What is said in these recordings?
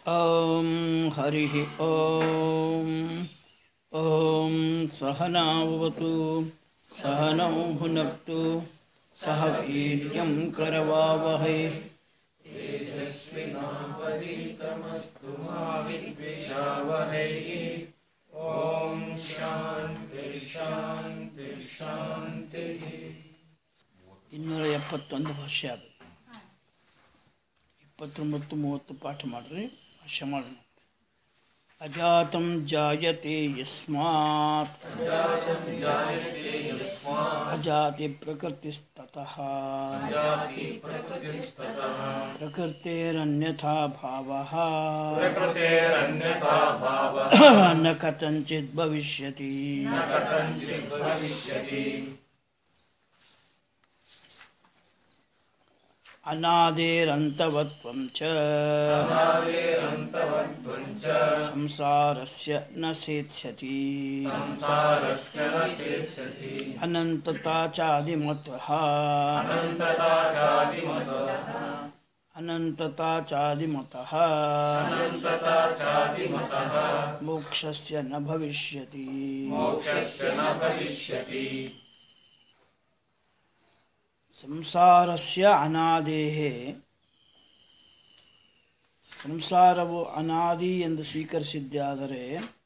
ॐ हरिः ॐ ॐ सहनावतु सहनौ भुनक्तु सह वीर्यं करवावहै ಇನ್ನೂರ ಎಪ್ಪತ್ತೊಂದು ಭಾಷೆ ಅದು ಇಪ್ಪತ್ತೊಂಬತ್ತು ಮೂವತ್ತು ಪಾಠ ಮಾಡ್ರಿ ಭಾಷೆ ಮಾಡೋಣ ಅಜಾತಂ ಜಾಯತೆ ಯಸ್ಮಾತ್ ಅಜಾತಿ ಪ್ರಕೃತಿಸ್ತತಃ ಪ್ರಕೃತಿರನ್ಯಥಾ ಭಾವಃ ನ ಕಥಂಚಿತ್ ಭವಿಷ್ಯತಿ ಅನಾದೇರಂತವತ್ವಂ ಚ ಸಂಸಾರಸ್ಯ ನ ಸೇತ್ಸ್ಯತಿ ಅನಂತತಾ ಚಾದಿಮತಃ ಅನಂತತಾ ಚಾದಿಮತಃ ಮೋಕ್ಷಸ್ಯ ನ ಭವಿಷ್ಯತಿ ಸಂಸಾರಸ್ಯ ಅನಾದೇಹ ಸಂಸಾರವು ಅನಾದಿ ಎಂದು ಸ್ವೀಕರಿಸಿದ್ದಾದರೆ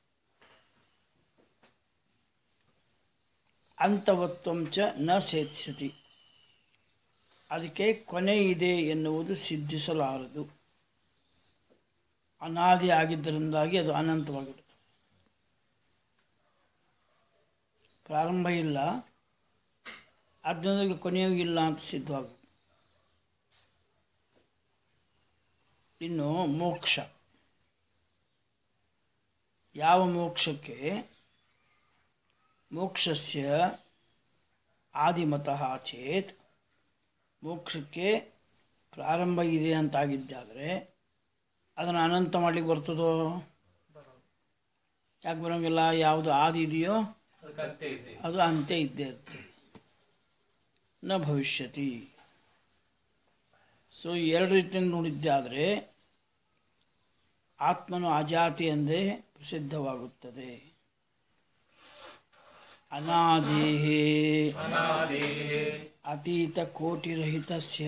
ಅಂತವತ್ವಂ ಚ ನ ಸೇತ್ಸ್ಯತಿ ಅದಕ್ಕೆ ಕೊನೆ ಇದೆ ಎನ್ನುವುದು ಸಿದ್ಧಿಸಲಾರದು ಅನಾದಿ ಆಗಿದ್ದರಿಂದಾಗಿ ಅದು ಅನಂತವಾಗಿರುತ್ತೆ ಪ್ರಾರಂಭ ಇಲ್ಲ ಆದ್ದರಿಂದ ಕೊನೆಯೂ ಇಲ್ಲ ಅಂತ ಸಿದ್ಧವಾಗುತ್ತೆ ಇನ್ನು ಮೋಕ್ಷ ಯಾವ ಮೋಕ್ಷಕ್ಕೆ ಮೋಕ್ಷಸ್ಯ ಆದಿಮತಃ ಚೇತ್ ಮೋಕ್ಷಕ್ಕೆ ಪ್ರಾರಂಭ ಇದೆ ಅಂತಾಗಿದ್ದಾದರೆ ಅದನ್ನು ಅನಂತ ಮಾಡ್ಲಿಕ್ಕೆ ಬರ್ತದೋ ಯಾಕೆ ಬರೋಂಗಿಲ್ಲ ಯಾವುದು ಆದಿ ಇದೆಯೋ ಅದು ಅಂತ್ಯ ಇದ್ದೇ ಇರ್ತದೆ ನ ಭವಿಷ್ಯತಿ ಸೊ ಎರಡು ರೀತಿಯಿಂದ ನೋಡಿದ್ದಾದರೆ ಆತ್ಮನು ಅಜಾತಿ ಎಂದೇ ಪ್ರಸಿದ್ಧವಾಗುತ್ತದೆ ಅನಾದೇಹೇ ಅತೀತ ಕೋಟಿರಹಿತಸ್ಯ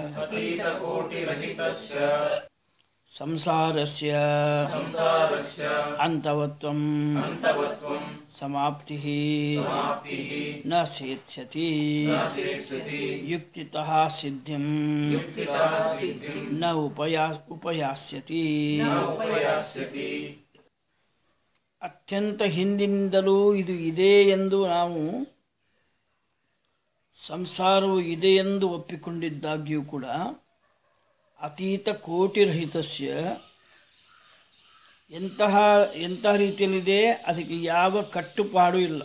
ಸಂಸಾರಸ್ಯ ಅಂತವತ್ವಂ ಸಮಾಪ್ತಿ ನ ಸೇತ್ಸ್ಯತಿ ಯುಕ್ತಿತಃ ಸಿದ್ಧಿಂ ನ ಉಪಯಾ ಉಪಯಾಸ್ಯತಿ ಅತ್ಯಂತ ಹಿಂದಿನಿಂದಲೂ ಇದು ಇದೆ ಎಂದು ನಾವು ಸಂಸಾರವು ಇದೆ ಎಂದು ಒಪ್ಪಿಕೊಂಡಿದ್ದಾಗ್ಯೂ ಕೂಡ ಅತೀತ ಕೋಟಿರಹಿತಸ್ಯ ಎಂತಹ ಎಂತಹ ರೀತಿಯಲ್ಲಿದೆ ಅದಕ್ಕೆ ಯಾವ ಕಟ್ಟುಪಾಡು ಇಲ್ಲ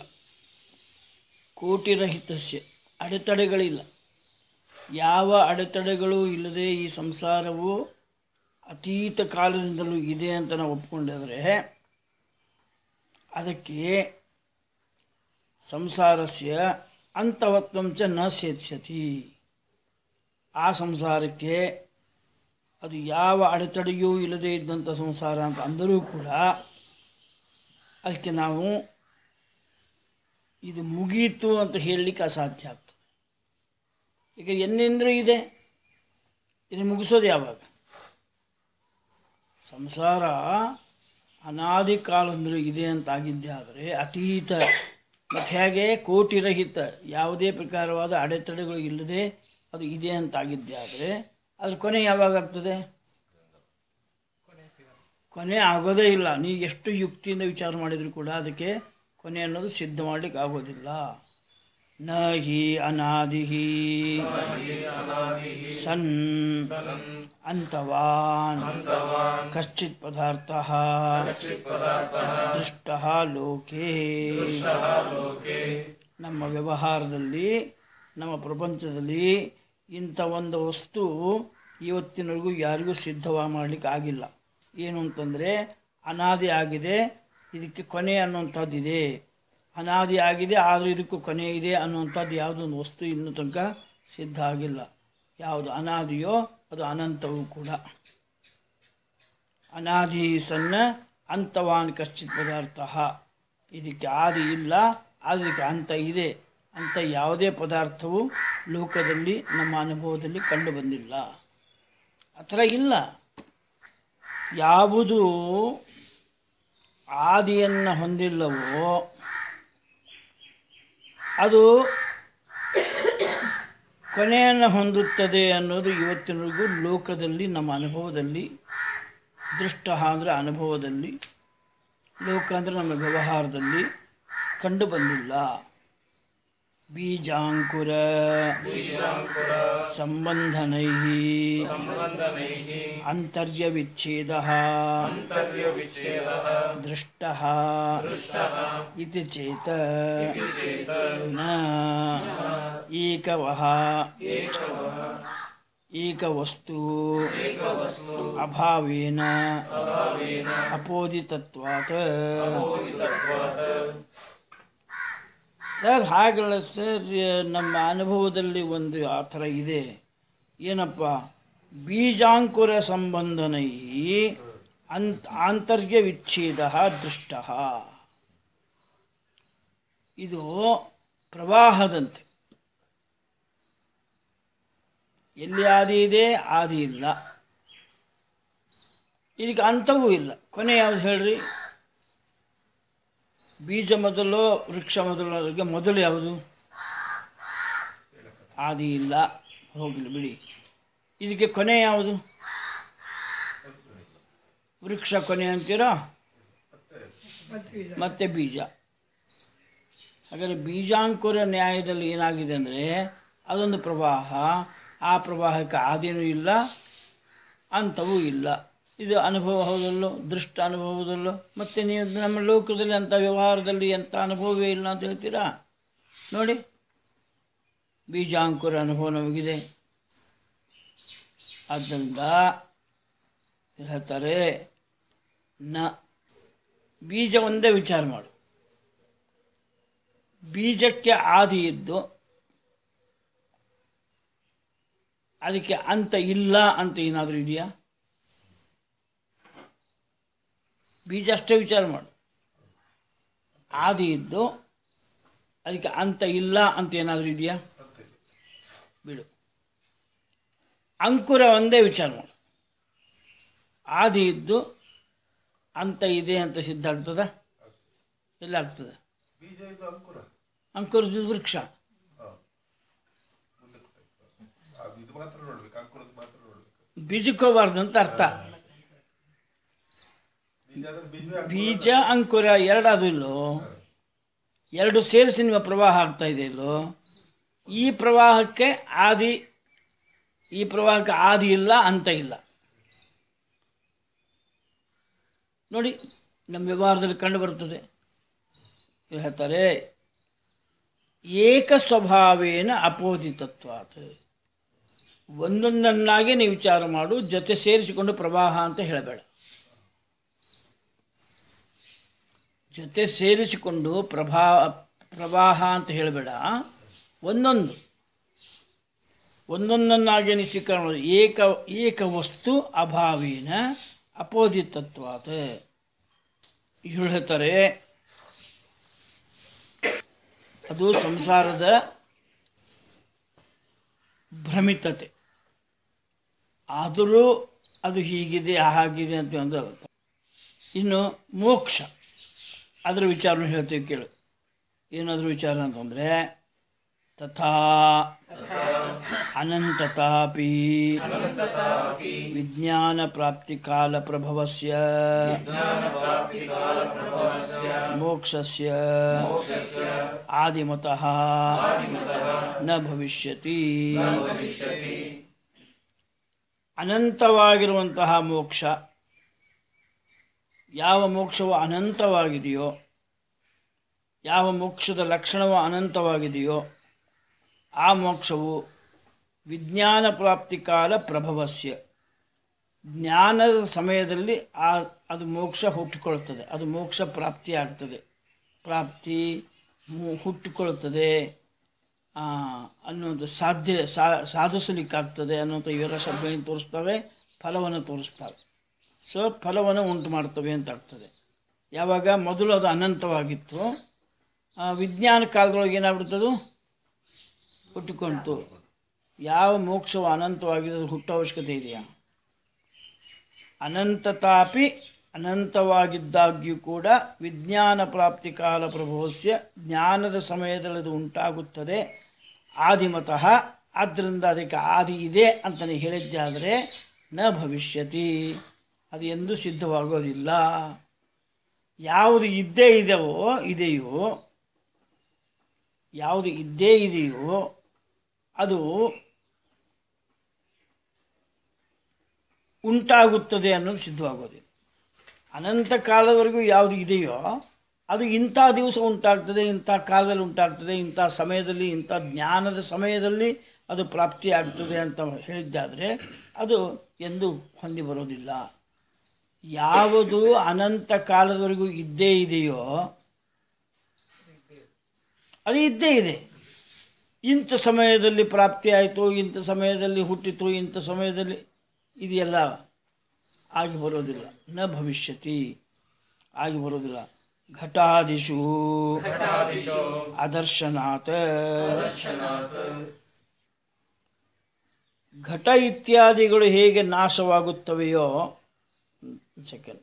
ಕೋಟಿರಹಿತಸ್ಯ ಅಡೆತಡೆಗಳಿಲ್ಲ ಯಾವ ಅಡೆತಡೆಗಳು ಇಲ್ಲದೆ ಈ ಸಂಸಾರವು ಅತೀತ ಕಾಲದಿಂದಲೂ ಇದೆ ಅಂತ ನಾವು ಒಪ್ಕೊಂಡಿದ್ರೆ ಅದಕ್ಕೆ ಸಂಸಾರಸ್ಯ ಅಂತವತ್ವಂಚ ನ ಸೇತ್ಸ್ಯತಿ ಆ ಸಂಸಾರಕ್ಕೆ ಅದು ಯಾವ ಅಡೆತಡೆಯೂ ಇಲ್ಲದೇ ಇದ್ದಂಥ ಸಂಸಾರ ಅಂತ ಅಂದರೂ ಕೂಡ ಅದಕ್ಕೆ ನಾವು ಇದು ಮುಗೀತು ಅಂತ ಹೇಳಲಿಕ್ಕೆ ಅಸಾಧ್ಯ ಆಗ್ತದೆ ಈಗ ಎಂದೆಂದರೂ ಇದೆ ಇದು ಮುಗಿಸೋದು ಯಾವಾಗ ಸಂಸಾರ ಅನಾದಿ ಕಾಲಂದರೂ ಇದೆ ಅಂತಾಗಿದ್ದೆ ಆದರೆ ಅತೀತ ಮತ್ತು ಹೇಗೆ ಕೋಟಿರಹಿತ ಯಾವುದೇ ಪ್ರಕಾರವಾದ ಅಡೆತಡೆಗಳು ಇಲ್ಲದೆ ಅದು ಇದೆ ಅಂತಾಗಿದ್ದೆ ಆದರೆ ಅದ್ರ ಕೊನೆ ಯಾವಾಗ ಆಗ್ತದೆ ಕೊನೆ ಆಗೋದೇ ಇಲ್ಲ ನೀವು ಎಷ್ಟು ಯುಕ್ತಿಯಿಂದ ವಿಚಾರ ಮಾಡಿದರೂ ಕೂಡ ಅದಕ್ಕೆ ಕೊನೆ ಅನ್ನೋದು ಸಿದ್ಧ ಮಾಡಲಿಕ್ಕೆ ಆಗೋದಿಲ್ಲ ನ ಹಿ ಅನಾದಿ ಸನ್ ಅಂತವಾನ್ ಕಶ್ಚಿತ್ ಪದಾರ್ಥ ದೃಷ್ಟ ಲೋಕೆ ನಮ್ಮ ವ್ಯವಹಾರದಲ್ಲಿ ನಮ್ಮ ಪ್ರಪಂಚದಲ್ಲಿ ಇಂಥ ಒಂದು ವಸ್ತು ಇವತ್ತಿನವರೆಗೂ ಯಾರಿಗೂ ಸಿದ್ಧವ ಮಾಡಲಿಕ್ಕೆ ಆಗಿಲ್ಲ ಏನು ಅಂತಂದರೆ ಅನಾದಿ ಆಗಿದೆ ಇದಕ್ಕೆ ಕೊನೆ ಅನ್ನುವಂಥದ್ದಿದೆ ಅನಾದಿ ಆಗಿದೆ ಆದರೂ ಇದಕ್ಕೂ ಕೊನೆ ಇದೆ ಅನ್ನುವಂಥದ್ದು ಯಾವುದೊಂದು ವಸ್ತು ಇನ್ನೂ ತನಕ ಸಿದ್ಧ ಆಗಿಲ್ಲ ಯಾವುದು ಅನಾದಿಯೋ ಅದು ಅನಂತವೂ ಕೂಡ ಅನಾದಿ ಸನ್ನ ಅಂತವಾನ್ ಕಶ್ಚಿತ್ ಪದಾರ್ಥ ಇದಕ್ಕೆ ಆದಿ ಇಲ್ಲ ಅದಕ್ಕೆ ಅಂತ ಇದೆ ಅಂತ ಯಾವುದೇ ಪದಾರ್ಥವು ಲೋಕದಲ್ಲಿ ನಮ್ಮ ಅನುಭವದಲ್ಲಿ ಕಂಡು ಬಂದಿಲ್ಲ ಆ ಥರ ಇಲ್ಲ ಯಾವುದು ಆದಿಯನ್ನು ಹೊಂದಿಲ್ಲವೋ ಅದು ಕೊನೆಯನ್ನು ಹೊಂದುತ್ತದೆ ಅನ್ನೋದು ಇವತ್ತಿನವರೆಗೂ ಲೋಕದಲ್ಲಿ ನಮ್ಮ ಅನುಭವದಲ್ಲಿ ದೃಷ್ಟ ಅಂದರೆ ಅನುಭವದಲ್ಲಿ ಲೋಕ ಅಂದರೆ ನಮ್ಮ ವ್ಯವಹಾರದಲ್ಲಿ ಕಂಡು ಬಂದಿಲ್ಲ ಬೀಜಾಂಕುರ ಸಂಬಂಧನೈ ಅಂತರ್ಯ ವಿಚ್ಛೇದ ದೃಷ್ಟ ಇತಿ ಚೇತ ನ ಏಕವಹ ಏಕವಸ್ತು ಅಭಾವೇನ ಅಪೋದಿತತ್ವಾತ್ ಸರ್ ಹಾಗಲ್ಲ ಸರ್ ನಮ್ಮ ಅನುಭವದಲ್ಲಿ ಒಂದು ಆ ಥರ ಇದೆ ಏನಪ್ಪ ಬೀಜಾಂಕುರ ಸಂಬಂಧನೈ ಅಂತ್ ಆಂತರ್ಯ ವಿಚ್ಛೇದ ದೃಷ್ಟ ಇದು ಪ್ರವಾಹದಂತೆ ಎಲ್ಲಿ ಆದಿ ಇದೆ ಆದಿ ಇಲ್ಲ ಇದಕ್ಕೆ ಅಂತವೂ ಇಲ್ಲ ಕೊನೆ ಯಾವ್ದು ಹೇಳ್ರಿ ಬೀಜ ಮೊದಲು ವೃಕ್ಷ ಮೊದಲು ಅದಕ್ಕೆ ಮೊದಲು ಯಾವುದು ಆದಿ ಇಲ್ಲ ಹೋಗಲಿ ಬಿಡಿ ಇದಕ್ಕೆ ಕೊನೆ ಯಾವುದು ವೃಕ್ಷ ಕೊನೆ ಅಂತೀರಾ ಮತ್ತೆ ಬೀಜ ಹಾಗಾದರೆ ಬೀಜಾಂಕುರ ನ್ಯಾಯದಲ್ಲಿ ಏನಾಗಿದೆ ಅಂದರೆ ಅದೊಂದು ಪ್ರವಾಹ ಆ ಪ್ರವಾಹಕ್ಕೆ ಆದಿನೂ ಇಲ್ಲ ಅಂತವೂ ಇಲ್ಲ ಇದು ಅನುಭವ ಹೌದಲ್ಲೋ ದೃಷ್ಟ ಅನುಭವದಲ್ಲೋ ಮತ್ತು ನೀವು ನಮ್ಮ ಲೋಕದಲ್ಲಿ ಅಂಥ ವ್ಯವಹಾರದಲ್ಲಿ ಎಂಥ ಅನುಭವವೇ ಇಲ್ಲ ಅಂತ ಹೇಳ್ತೀರಾ ನೋಡಿ ಬೀಜಾಂಕುರ ಅನುಭವ ನಮಗಿದೆ ಆದ್ದರಿಂದ ಹೇಳ್ತಾರೆ ನ ಬೀಜ ಒಂದೇ ವಿಚಾರ ಮಾಡು ಬೀಜಕ್ಕೆ ಆದಿ ಇದ್ದು ಅದಕ್ಕೆ ಅಂತ ಇಲ್ಲ ಅಂತ ಏನಾದರೂ ಇದೆಯಾ ಬೀಜ ಅಷ್ಟೇ ವಿಚಾರ ಮಾಡು ಆದಿ ಇದ್ದು ಅದಕ್ಕೆ ಅಂತ ಇಲ್ಲ ಅಂತ ಏನಾದರೂ ಇದೆಯಾ ಬಿಡು ಅಂಕುರ ಒಂದೇ ವಿಚಾರ ಮಾಡು ಆದಿ ಇದ್ದು ಅಂತ ಇದೆ ಅಂತ ಸಿದ್ಧ ಆಗ್ತದ ಎಲ್ಲ ಆಗ್ತದೆ ಬೀಜ ಇದು ಅಂಕುರ ಅಂಕುರದ ವೃಕ್ಷ ಅದು ಇದು ಮಾತ್ರ ನೋಡ್ಬೇಕು ಅಂಕುರದ ಮಾತ್ರ ನೋಡ್ಬೇಕು ಬೀಜಕ್ಕೆ ಹೋಗ್ಬಾರ್ದು ಅಂತ ಅರ್ಥ ಬೀಜ ಅಂದ್ರೆ ಬೀಜವೇ ಅಂಕುರ. ಬೀಜ ಅಂಕುರ ಎರಡಾದು ಇಲ್ಲೋ ಎರಡು ಸೇರಿಸಿ ನಿಮ್ಮ ಪ್ರವಾಹ ಆಗ್ತಾ ಇದೆ ಇಲ್ಲೋ ಈ ಪ್ರವಾಹಕ್ಕೆ ಆದಿ ಈ ಪ್ರವಾಹಕ್ಕೆ ಆದಿ ಇಲ್ಲ ಅಂತ ಇಲ್ಲ ನೋಡಿ ನಮ್ಮ ವ್ಯವಹಾರದಲ್ಲಿ ಕಂಡು ಬರ್ತದೆ ಇವ್ರು ಹೇಳ್ತಾರೆ ಏಕ ಸ್ವಭಾವೇನ ಅಪೋದಿತತ್ವಾತ್ ಒಂದೊಂದನ್ನಾಗಿ ನೀವು ವಿಚಾರ ಮಾಡು ಜೊತೆ ಸೇರಿಸಿಕೊಂಡು ಪ್ರವಾಹ ಅಂತ ಹೇಳಬೇಡ ಜೊತೆ ಸೇರಿಸಿಕೊಂಡು ಪ್ರಭಾ ಪ್ರವಾಹ ಅಂತ ಹೇಳಬೇಡ ಒಂದೊಂದು ಒಂದೊಂದನ್ನಾಗಿ ನೀವು ಸ್ವೀಕಾರ ಮಾಡೋದು ಏಕ ಏಕ ವಸ್ತು ಅಭಾವೇನ ಅಪೋದಿತತ್ವಾತ್ ಇವ್ರು ಹೇಳ್ತಾರೆ ಅದು ಸಂಸಾರದ ಭ್ರಮಿತತೆ ಆದರೂ ಅದು ಹೀಗಿದೆ ಹಾಗಿದೆ ಅಂತ ಒಂದು ಇನ್ನು ಮೋಕ್ಷ ಅದರ ವಿಚಾರನ ಹೇಳ್ತೀವಿ ಕೇಳು ಏನಾದರೂ ವಿಚಾರ ಅಂತಂದರೆ ತಥಾ ಅನಂತತಾಪಿ ವಿಜ್ಞಾನ ಪ್ರಾಪ್ತಿ ಕಾಲ ಪ್ರಭವಸ್ಯ ಮೋಕ್ಷಸ್ಯ ಆದಿಮತಃ ನ ಭವಿಷ್ಯತಿ ಅನಂತವಾಗಿರುವಂತಹ ಮೋಕ್ಷ ಯಾವ ಮೋಕ್ಷವು ಅನಂತವಾಗಿದೆಯೋ ಯಾವ ಮೋಕ್ಷದ ಲಕ್ಷಣವು ಅನಂತವಾಗಿದೆಯೋ ಆ ಮೋಕ್ಷವು ವಿಜ್ಞಾನ ಪ್ರಾಪ್ತಿ ಕಾಲ ಪ್ರಭವಸ್ಯ ಜ್ಞಾನದ ಸಮಯದಲ್ಲಿ ಆ ಅದು ಮೋಕ್ಷ ಹುಟ್ಟಿಕೊಳ್ಳುತ್ತದೆ ಅದು ಮೋಕ್ಷ ಪ್ರಾಪ್ತಿ ಆಗ್ತದೆ ಪ್ರಾಪ್ತಿ ಮು- ಹುಟ್ಟಿಕೊಳ್ಳುತ್ತದೆ ಆ, ಅನ್ನುವಂಥ ಸಾಧ್ಯ ಸಾ ಸಾಧಿಸಲಿಕ್ಕಾಗ್ತದೆ ಅನ್ನುವಂಥ ಇವೆಲ್ಲ ಶಬ್ದಗಳನ್ನು ತೋರಿಸ್ತವೆ ಫಲವನ್ನು ತೋರಿಸ್ತವೆ ಸೊ ಫಲವನ್ನು ಉಂಟು ಮಾಡ್ತವೆ ಅಂತ ಆಗ್ತದೆ ಯಾವಾಗ ಮೊದಲು ಅದು ಅನಂತವಾಗಿತ್ತು ಆ, ವಿಜ್ಞಾನ ಕಾಲದೊಳಗೆ ಏನಾಗ್ಬಿಡ್ತದು ಹುಟ್ಟಿಕೊಂಡಿತು ಯಾವ ಮೋಕ್ಷವು ಅನಂತವಾಗಿದೆ ಅದು ಹುಟ್ಟೋ ಅವಶ್ಯಕತೆ ಇದೆಯಾ ಅನಂತತಾಪಿ ಅನಂತವಾಗಿದ್ದಾಗ್ಯೂ ಕೂಡ ವಿಜ್ಞಾನ ಪ್ರಾಪ್ತಿ ಕಾಲ ಪ್ರಭೋಸ್ಯ ಜ್ಞಾನದ ಸಮಯದಲ್ಲಿ ಅದು ಉಂಟಾಗುತ್ತದೆ ಆದಿಮತಃ ಆದ್ದರಿಂದ ಅದಕ್ಕೆ ಆದಿ ಇದೆ ಅಂತಲೇ ಹೇಳಿದ್ದಾದರೆ ನ ಭವಿಷ್ಯತಿ ಅದು ಎಂದೂ ಸಿದ್ಧವಾಗೋದಿಲ್ಲ ಯಾವುದು ಇದ್ದೇ ಇದೆಯೋ ಇದೆಯೋ ಯಾವುದು ಇದ್ದೇ ಇದೆಯೋ ಅದು ಉಂಟಾಗುತ್ತದೆ ಅನ್ನೋದು ಸಿದ್ಧವಾಗೋದಿಲ್ಲ ಅನಂತ ಕಾಲದವರೆಗೂ ಯಾವುದು ಇದೆಯೋ ಅದು ಇಂಥ ದಿವಸ ಉಂಟಾಗ್ತದೆ ಇಂಥ ಕಾಲದಲ್ಲಿ ಉಂಟಾಗ್ತದೆ ಇಂಥ ಸಮಯದಲ್ಲಿ ಇಂಥ ಜ್ಞಾನದ ಸಮಯದಲ್ಲಿ ಅದು ಪ್ರಾಪ್ತಿಯಾಗ್ತದೆ ಅಂತ ಹೇಳಿದ್ದಾದರೆ ಅದು ಎಂದು ಹೊಂದಿ ಬರೋದಿಲ್ಲ ಯಾವುದು ಅನಂತ ಕಾಲದವರೆಗೂ ಇದ್ದೇ ಇದೆಯೋ ಅದು ಇದ್ದೇ ಇದೆ ಇಂಥ ಸಮಯದಲ್ಲಿ ಪ್ರಾಪ್ತಿ ಆಯಿತು ಇಂಥ ಸಮಯದಲ್ಲಿ ಹುಟ್ಟಿತು ಇಂಥ ಸಮಯದಲ್ಲಿ ಇದೆಲ್ಲ ಆಗಿ ಬರೋದಿಲ್ಲ ನ ಭವಿಷ್ಯತಿ ಆಗಿ ಬರೋದಿಲ್ಲ ಘಟಾದಿಷು ಅದರ್ಶನಾತ್ ಘಟ ಇತ್ಯಾದಿಗಳು ಹೇಗೆ ನಾಶವಾಗುತ್ತವೆಯೋ ಸೆಕೆಂಡ್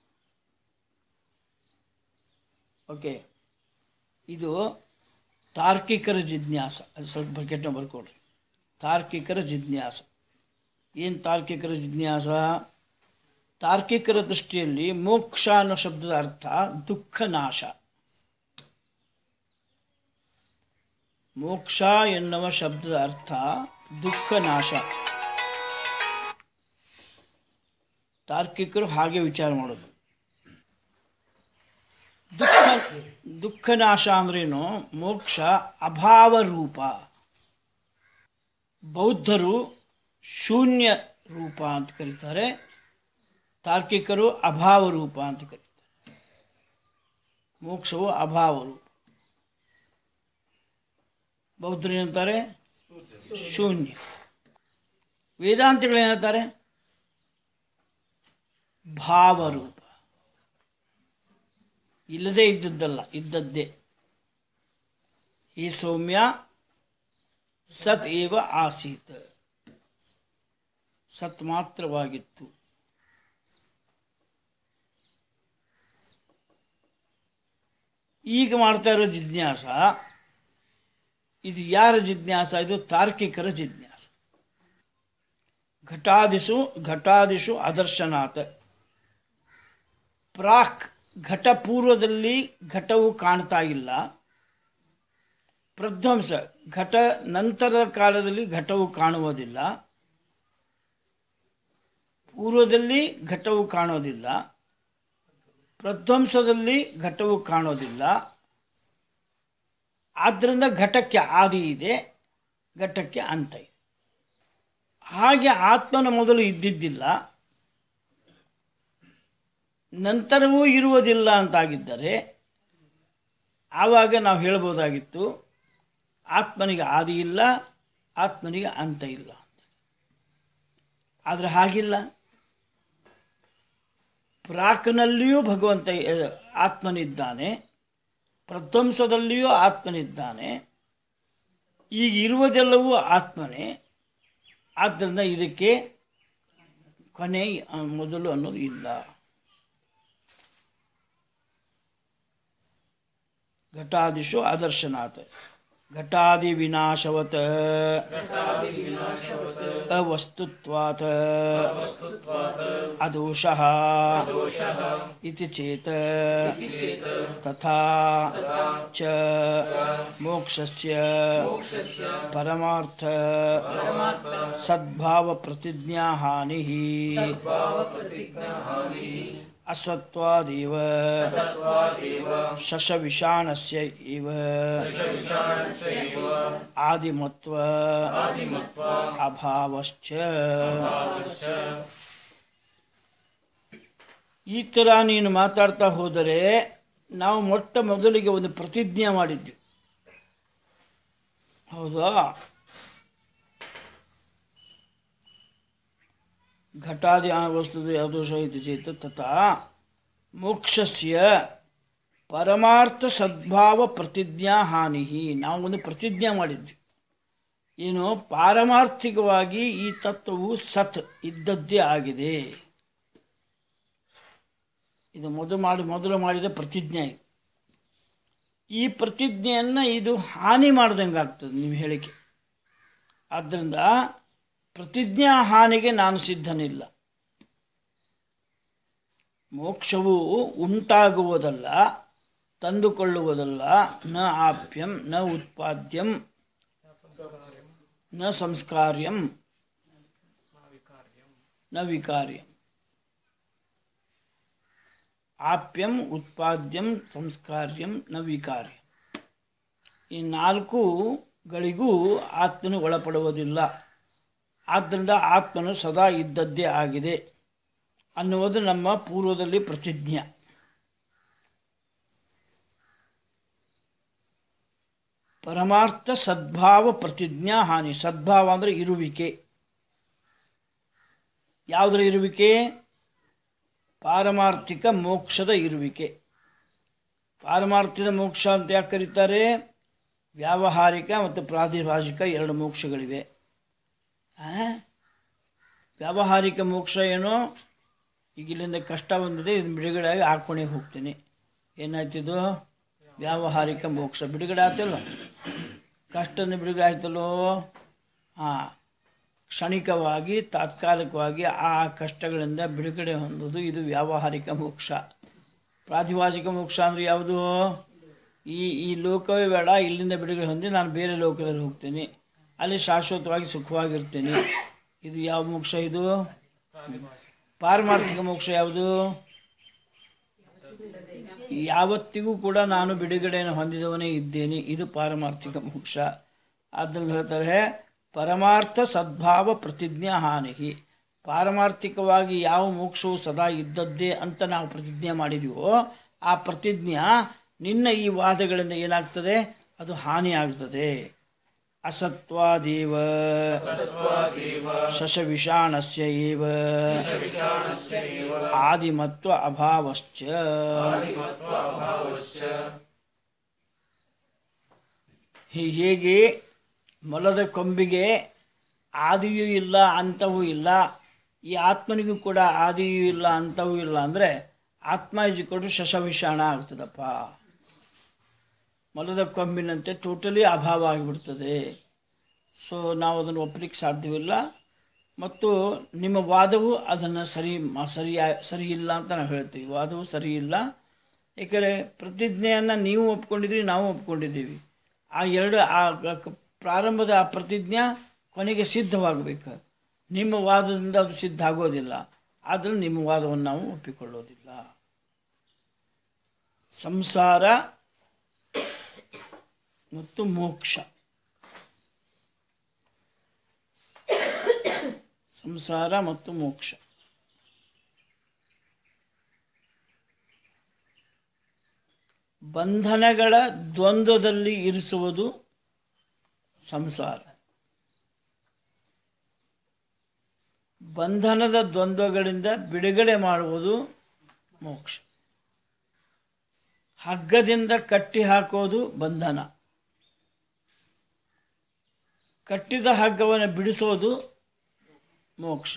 ಓಕೆ ಇದು ತಾರ್ಕಿಕರ ಜಿಜ್ಞಾಸ ಅದು ಸ್ವಲ್ಪ ಬಕೆಟ್ನ ಬರ್ಕೊಡ್ರಿ ತಾರ್ಕಿಕರ ಜಿಜ್ಞಾಸ ಏನು ತಾರ್ಕಿಕರ ಜಿಜ್ಞಾಸ ತಾರ್ಕಿಕರ ದೃಷ್ಟಿಯಲ್ಲಿ ಮೋಕ್ಷ ಅನ್ನೋ ಶಬ್ದದ ಅರ್ಥ ದುಃಖ ನಾಶ ಮೋಕ್ಷ ಎನ್ನುವ ಶಬ್ದದ ಅರ್ಥ ದುಃಖ ನಾಶ ತಾರ್ಕಿಕರು ಹಾಗೆ ವಿಚಾರ ಮಾಡೋದು ದುಃಖ ದುಃಖ ನಾಶ ಅಂದ್ರೇನು ಮೋಕ್ಷ ಅಭಾವ ರೂಪ ಬೌದ್ಧರು ಶೂನ್ಯ ರೂಪ ಅಂತ ಕರೀತಾರೆ ತಾರ್ಕಿಕರು ಅಭಾವ ರೂಪ ಅಂತ ಕರೀತಾರೆ ಮೋಕ್ಷವು ಅಭಾವ ರೂಪ ಬೌದ್ಧರು ಏನಂತಾರೆ ಶೂನ್ಯ ವೇದಾಂತಿಗಳು ಏನಂತಾರೆ ಭಾವರೂಪ ಇಲ್ಲದೇ ಇದ್ದದ್ದಲ್ಲ ಇದ್ದದ್ದೇ ಈ ಸೌಮ್ಯ ಸತ್ ಏವ ಆಸೀತ್ ಸತ್ ಮಾತ್ರವಾಗಿತ್ತು ಈಗ ಮಾಡ್ತಾ ಇರೋ ಜಿಜ್ಞಾಸ ಇದು ಯಾರ ಜಿಜ್ಞಾಸ ಇದು ತಾರ್ಕಿಕರ ಜಿಜ್ಞಾಸ ಘಟಾದಿಷು ಘಟಾದಿಷು ಅದರ್ಶನಾತ್ ಪ್ರಾಕ್ ಘಟ ಪೂರ್ವದಲ್ಲಿ ಘಟವು ಕಾಣ್ತಾ ಇಲ್ಲ ಪ್ರಧ್ವಂಸ ಘಟ ನಂತರದ ಕಾಲದಲ್ಲಿ ಘಟವು ಕಾಣುವುದಿಲ್ಲ ಪೂರ್ವದಲ್ಲಿ ಘಟವು ಕಾಣೋದಿಲ್ಲ ಪ್ರಧ್ವಂಸದಲ್ಲಿ ಘಟವು ಕಾಣೋದಿಲ್ಲ ಆದ್ದರಿಂದ ಘಟಕ್ಕೆ ಆದಿ ಇದೆ ಘಟಕ್ಕೆ ಅಂತ ಇದೆ ಹಾಗೆ ಆತ್ಮನ ಮೊದಲು ಇದ್ದಿದ್ದಿಲ್ಲ ನಂತರವೂ ಇರುವುದಿಲ್ಲ ಅಂತಾಗಿದ್ದರೆ ಆವಾಗ ನಾವು ಹೇಳ್ಬೋದಾಗಿತ್ತು ಆತ್ಮನಿಗೆ ಆದಿ ಇಲ್ಲ ಆತ್ಮನಿಗೆ ಅಂತ ಇಲ್ಲ ಅಂತ ಆದರೆ ಹಾಗಿಲ್ಲ ಪ್ರಾಕ್ನಲ್ಲಿಯೂ ಭಗವಂತ ಅಹ್, ಆತ್ಮನಿದ್ದಾನೆ ಪ್ರಧ್ವಂಸದಲ್ಲಿಯೂ ಆತ್ಮನಿದ್ದಾನೆ ಈಗ ಇರುವುದೆಲ್ಲವೂ ಆತ್ಮನೇ ಆದ್ದರಿಂದ ಇದಕ್ಕೆ ಕೊನೆ ಅಹ್, ಮೊದಲು ಅನ್ನೋದು ಇಲ್ಲ ಘಟಾದಿಷು ಅದರ್ಶನಾತ್ ಘಟಾದಿ ವಿನಾಶವತ್ ಅವಸ್ತುತ್ವಾತ್ ಅದೋಷಃ ಇತಿ ಚೇತ್ ತಥಾ ಚ ಮೋಕ್ಷಸ್ಯ ಪರಮಾರ್ಥ ಸದ್ಭಾವ ಪ್ರತಿಜ್ಞಾ ಹಾನಿ ಅಸತ್ವಾದೇವ ಶಶವಿಷಾಣಸ್ಯ ಇವ ಆದಿಮತ್ವ ಅಭಾವಶ್ಚ ಈ ಥರ ನೀನು ಮಾತಾಡ್ತಾ ಹೋದರೆ ನಾವು ಮೊಟ್ಟ ಮೊದಲಿಗೆ ಒಂದು ಪ್ರತಿಜ್ಞೆ ಮಾಡಿದ್ವಿ ಹೌದಾ ಘಟಾದಿ ವಸ್ತುದು ಯಾದೋಷ ಇದು ಚೇತ ತಥಾ ಮೋಕ್ಷಸ್ಯ ಪರಮಾರ್ಥ ಸದ್ಭಾವ ಪ್ರತಿಜ್ಞಾ ಹಾನಿ ನಾವು ಒಂದು ಪ್ರತಿಜ್ಞೆ ಮಾಡಿದ್ವಿ ಏನು ಪಾರಮಾರ್ಥಿಕವಾಗಿ ಈ ತತ್ವವು ಸತ್ ಇದ್ದದ್ದೇ ಆಗಿದೆ ಇದು ಮೊದಲು ಮಾಡಿ ಮೊದಲು ಮಾಡಿದ ಪ್ರತಿಜ್ಞೆ ಇದು. ಈ ಪ್ರತಿಜ್ಞೆಯನ್ನು ಇದು ಹಾನಿ ಮಾಡ್ದಂಗೆ ಆಗ್ತದೆ ನೀವು ಹೇಳಿಕೆ ಆದ್ದರಿಂದ ಪ್ರತಿಜ್ಞಾ ಹಾನಿಗೆ ನಾನು ಸಿದ್ಧನಿಲ್ಲ ಮೋಕ್ಷವು ಉಂಟಾಗುವುದಲ್ಲ ತಂದುಕೊಳ್ಳುವುದಲ್ಲ ನ ಆಪ್ಯಂ ನ ಉತ್ಪಾದ್ಯಂ ನ ಸಂಸ್ಕಾರ್ಯಂ ನ ವಿಕಾರ್ಯಂ ಆಪ್ಯಂ ಉತ್ಪಾದ್ಯಂ ಸಂಸ್ಕಾರ್ಯಂ ನ ವಿಕಾರ್ಯಂ ಈ ನಾಲ್ಕುಗಳಿಗೂ ಆತ್ಮನು ಒಳಪಡುವುದಿಲ್ಲ ಆದ್ದರಿಂದ ಆತ್ಮನು ಸದಾ ಇದ್ದದ್ದೇ ಆಗಿದೆ ಅನ್ನುವುದು ನಮ್ಮ ಪೂರ್ವದಲ್ಲಿ ಪ್ರತಿಜ್ಞೆ ಪರಮಾರ್ಥ ಸದ್ಭಾವ ಪ್ರತಿಜ್ಞಾ ಹಾನಿ ಸದ್ಭಾವ ಅಂದರೆ ಇರುವಿಕೆ ಯಾವುದರ ಇರುವಿಕೆ ಪಾರಮಾರ್ಥಿಕ ಮೋಕ್ಷದ ಇರುವಿಕೆ ಪಾರಮಾರ್ಥಿಕ ಮೋಕ್ಷ ಅಂತ ಯಾಕೆ ಕರೀತಾರೆ ವ್ಯಾವಹಾರಿಕ ಮತ್ತು ಪ್ರಾತಿಭಾಷಿಕ ಎರಡು ಮೋಕ್ಷಗಳಿವೆ ಆ? ವ್ಯಾವಹಾರಿಕ ಮೋಕ್ಷ ಏನೋ ಈಗ ಇಲ್ಲಿಂದ ಕಷ್ಟ ಬಂದಿದೆ ಇದು ಬಿಡುಗಡೆ ಆಗಿ ಹಾಕ್ಕೊಂಡೇ ಹೋಗ್ತೀನಿ ಏನಾಯ್ತಿದು ವ್ಯಾವಹಾರಿಕ ಮೋಕ್ಷ ಬಿಡುಗಡೆ ಆಯ್ತಲ್ಲ ಕಷ್ಟದಿಂದ ಬಿಡುಗಡೆ ಆಯ್ತಲ್ಲೋ ಹಾಂ ಕ್ಷಣಿಕವಾಗಿ ತಾತ್ಕಾಲಿಕವಾಗಿ ಆ ಕಷ್ಟಗಳಿಂದ ಬಿಡುಗಡೆ ಹೊಂದೋದು ಇದು ವ್ಯಾವಹಾರಿಕ ಮೋಕ್ಷ ಪ್ರಾತಿಭಾಷಿಕ ಮೋಕ್ಷ ಅಂದರೆ ಯಾವುದು ಈ ಈ ಲೋಕವೇ ಬೇಡ ಇಲ್ಲಿಂದ ಬಿಡುಗಡೆ ಹೊಂದಿ ನಾನು ಬೇರೆ ಲೋಕದಲ್ಲಿ ಹೋಗ್ತೀನಿ ಅಲ್ಲಿ ಶಾಶ್ವತವಾಗಿ ಸುಖವಾಗಿರ್ತೀನಿ ಇದು ಯಾವ ಮೋಕ್ಷ ಇದು ಪಾರಮಾರ್ಥಿಕ ಮೋಕ್ಷ ಯಾವುದು ಯಾವತ್ತಿಗೂ ಕೂಡ ನಾನು ಬಿಡುಗಡೆಯನ್ನು ಹೊಂದಿದವನೇ ಇದ್ದೇನೆ ಇದು ಪಾರಮಾರ್ಥಿಕ ಮೋಕ್ಷ ಆದ್ದರಿಂದ ಹೇಳ್ತಾರೆ ಪರಮಾರ್ಥ ಸದ್ಭಾವ ಪ್ರತಿಜ್ಞಾ ಹಾನಿ ಪಾರಮಾರ್ಥಿಕವಾಗಿ ಯಾವ ಮೋಕ್ಷವು ಸದಾ ಇದ್ದದ್ದೇ ಅಂತ ನಾವು ಪ್ರತಿಜ್ಞೆ ಮಾಡಿದೀವೋ ಆ ಪ್ರತಿಜ್ಞಾ ನಿನ್ನ ಈ ವಾದಗಳಿಂದ ಏನಾಗ್ತದೆ ಅದು ಹಾನಿ ಆಗ್ತದೆ ಅಸತ್ವಾದೇವ ಶಶವಿಷಾಣಸ್ಯ ಏವ ಆದಿಮತ್ವ ಅಭಾವಶ್ಚ ಹೀ- ಹೇಗೆ ಮೊಲದ ಕೊಂಬಿಗೆ ಆದಿಯೂ ಇಲ್ಲ ಅಂತವೂ ಇಲ್ಲ ಈ ಆತ್ಮನಿಗೂ ಕೂಡ ಆದಿಯೂ ಇಲ್ಲ ಅಂತವೂ ಇಲ್ಲ ಅಂದರೆ ಆತ್ಮ ಇಸ್ ಕೊಟ್ಟು ಶಶವಿಷಾಣ ಆಗ್ತದಪ್ಪ ಮೊಲದ ಕೊಂಬಿನಂತೆ ಟೋಟಲಿ ಅಭಾವ ಆಗಿಬಿಡ್ತದೆ ಸೊ ನಾವು ಅದನ್ನು ಒಪ್ಪಲಿಕ್ಕೆ ಸಾಧ್ಯವಿಲ್ಲ ಮತ್ತು ನಿಮ್ಮ ವಾದವು ಅದನ್ನು ಸರಿ ಮ- ಸರಿ ಸರಿ ಇಲ್ಲ ಅಂತ ನಾವು ಹೇಳ್ತೀವಿ ವಾದವು ಸರಿ ಇಲ್ಲ ಏಕೆಂದರೆ ಪ್ರತಿಜ್ಞೆಯನ್ನು ನೀವು ಒಪ್ಕೊಂಡಿದ್ರಿ ನಾವು ಒಪ್ಕೊಂಡಿದ್ದೀವಿ ಆ ಎರಡು ಆ ಕ- ಕ- ಪ್ರಾರಂಭದ ಆ ಪ್ರತಿಜ್ಞೆ ಕೊನೆಗೆ ಸಿದ್ಧವಾಗಬೇಕು ನಿಮ್ಮ ವಾದದಿಂದ ಅದು ಸಿದ್ಧ ಆಗೋದಿಲ್ಲ ಆದ್ದರಿಂದ ನಿಮ್ಮ ವಾದವನ್ನು ನಾವು ಒಪ್ಪಿಕೊಳ್ಳೋದಿಲ್ಲ ಸಂಸಾರ ಮತ್ತು ಮೋಕ್ಷ ಸಂಸಾರ ಮತ್ತು ಮೋಕ್ಷ ಬಂಧನಗಳ ದ್ವಂದ್ವದಲ್ಲಿ ಇರಿಸುವುದು ಸಂಸಾರ ಬಂಧನದ ದ್ವಂದ್ವಗಳಿಂದ ಬಿಡುಗಡೆ ಮಾಡುವುದು ಮೋಕ್ಷ ಹಗ್ಗದಿಂದ ಕಟ್ಟಿ ಹಾಕೋದು ಬಂಧನ ಕಟ್ಟಿದ ಹಗ್ಗವನ್ನು ಬಿಡಿಸೋದು ಮೋಕ್ಷ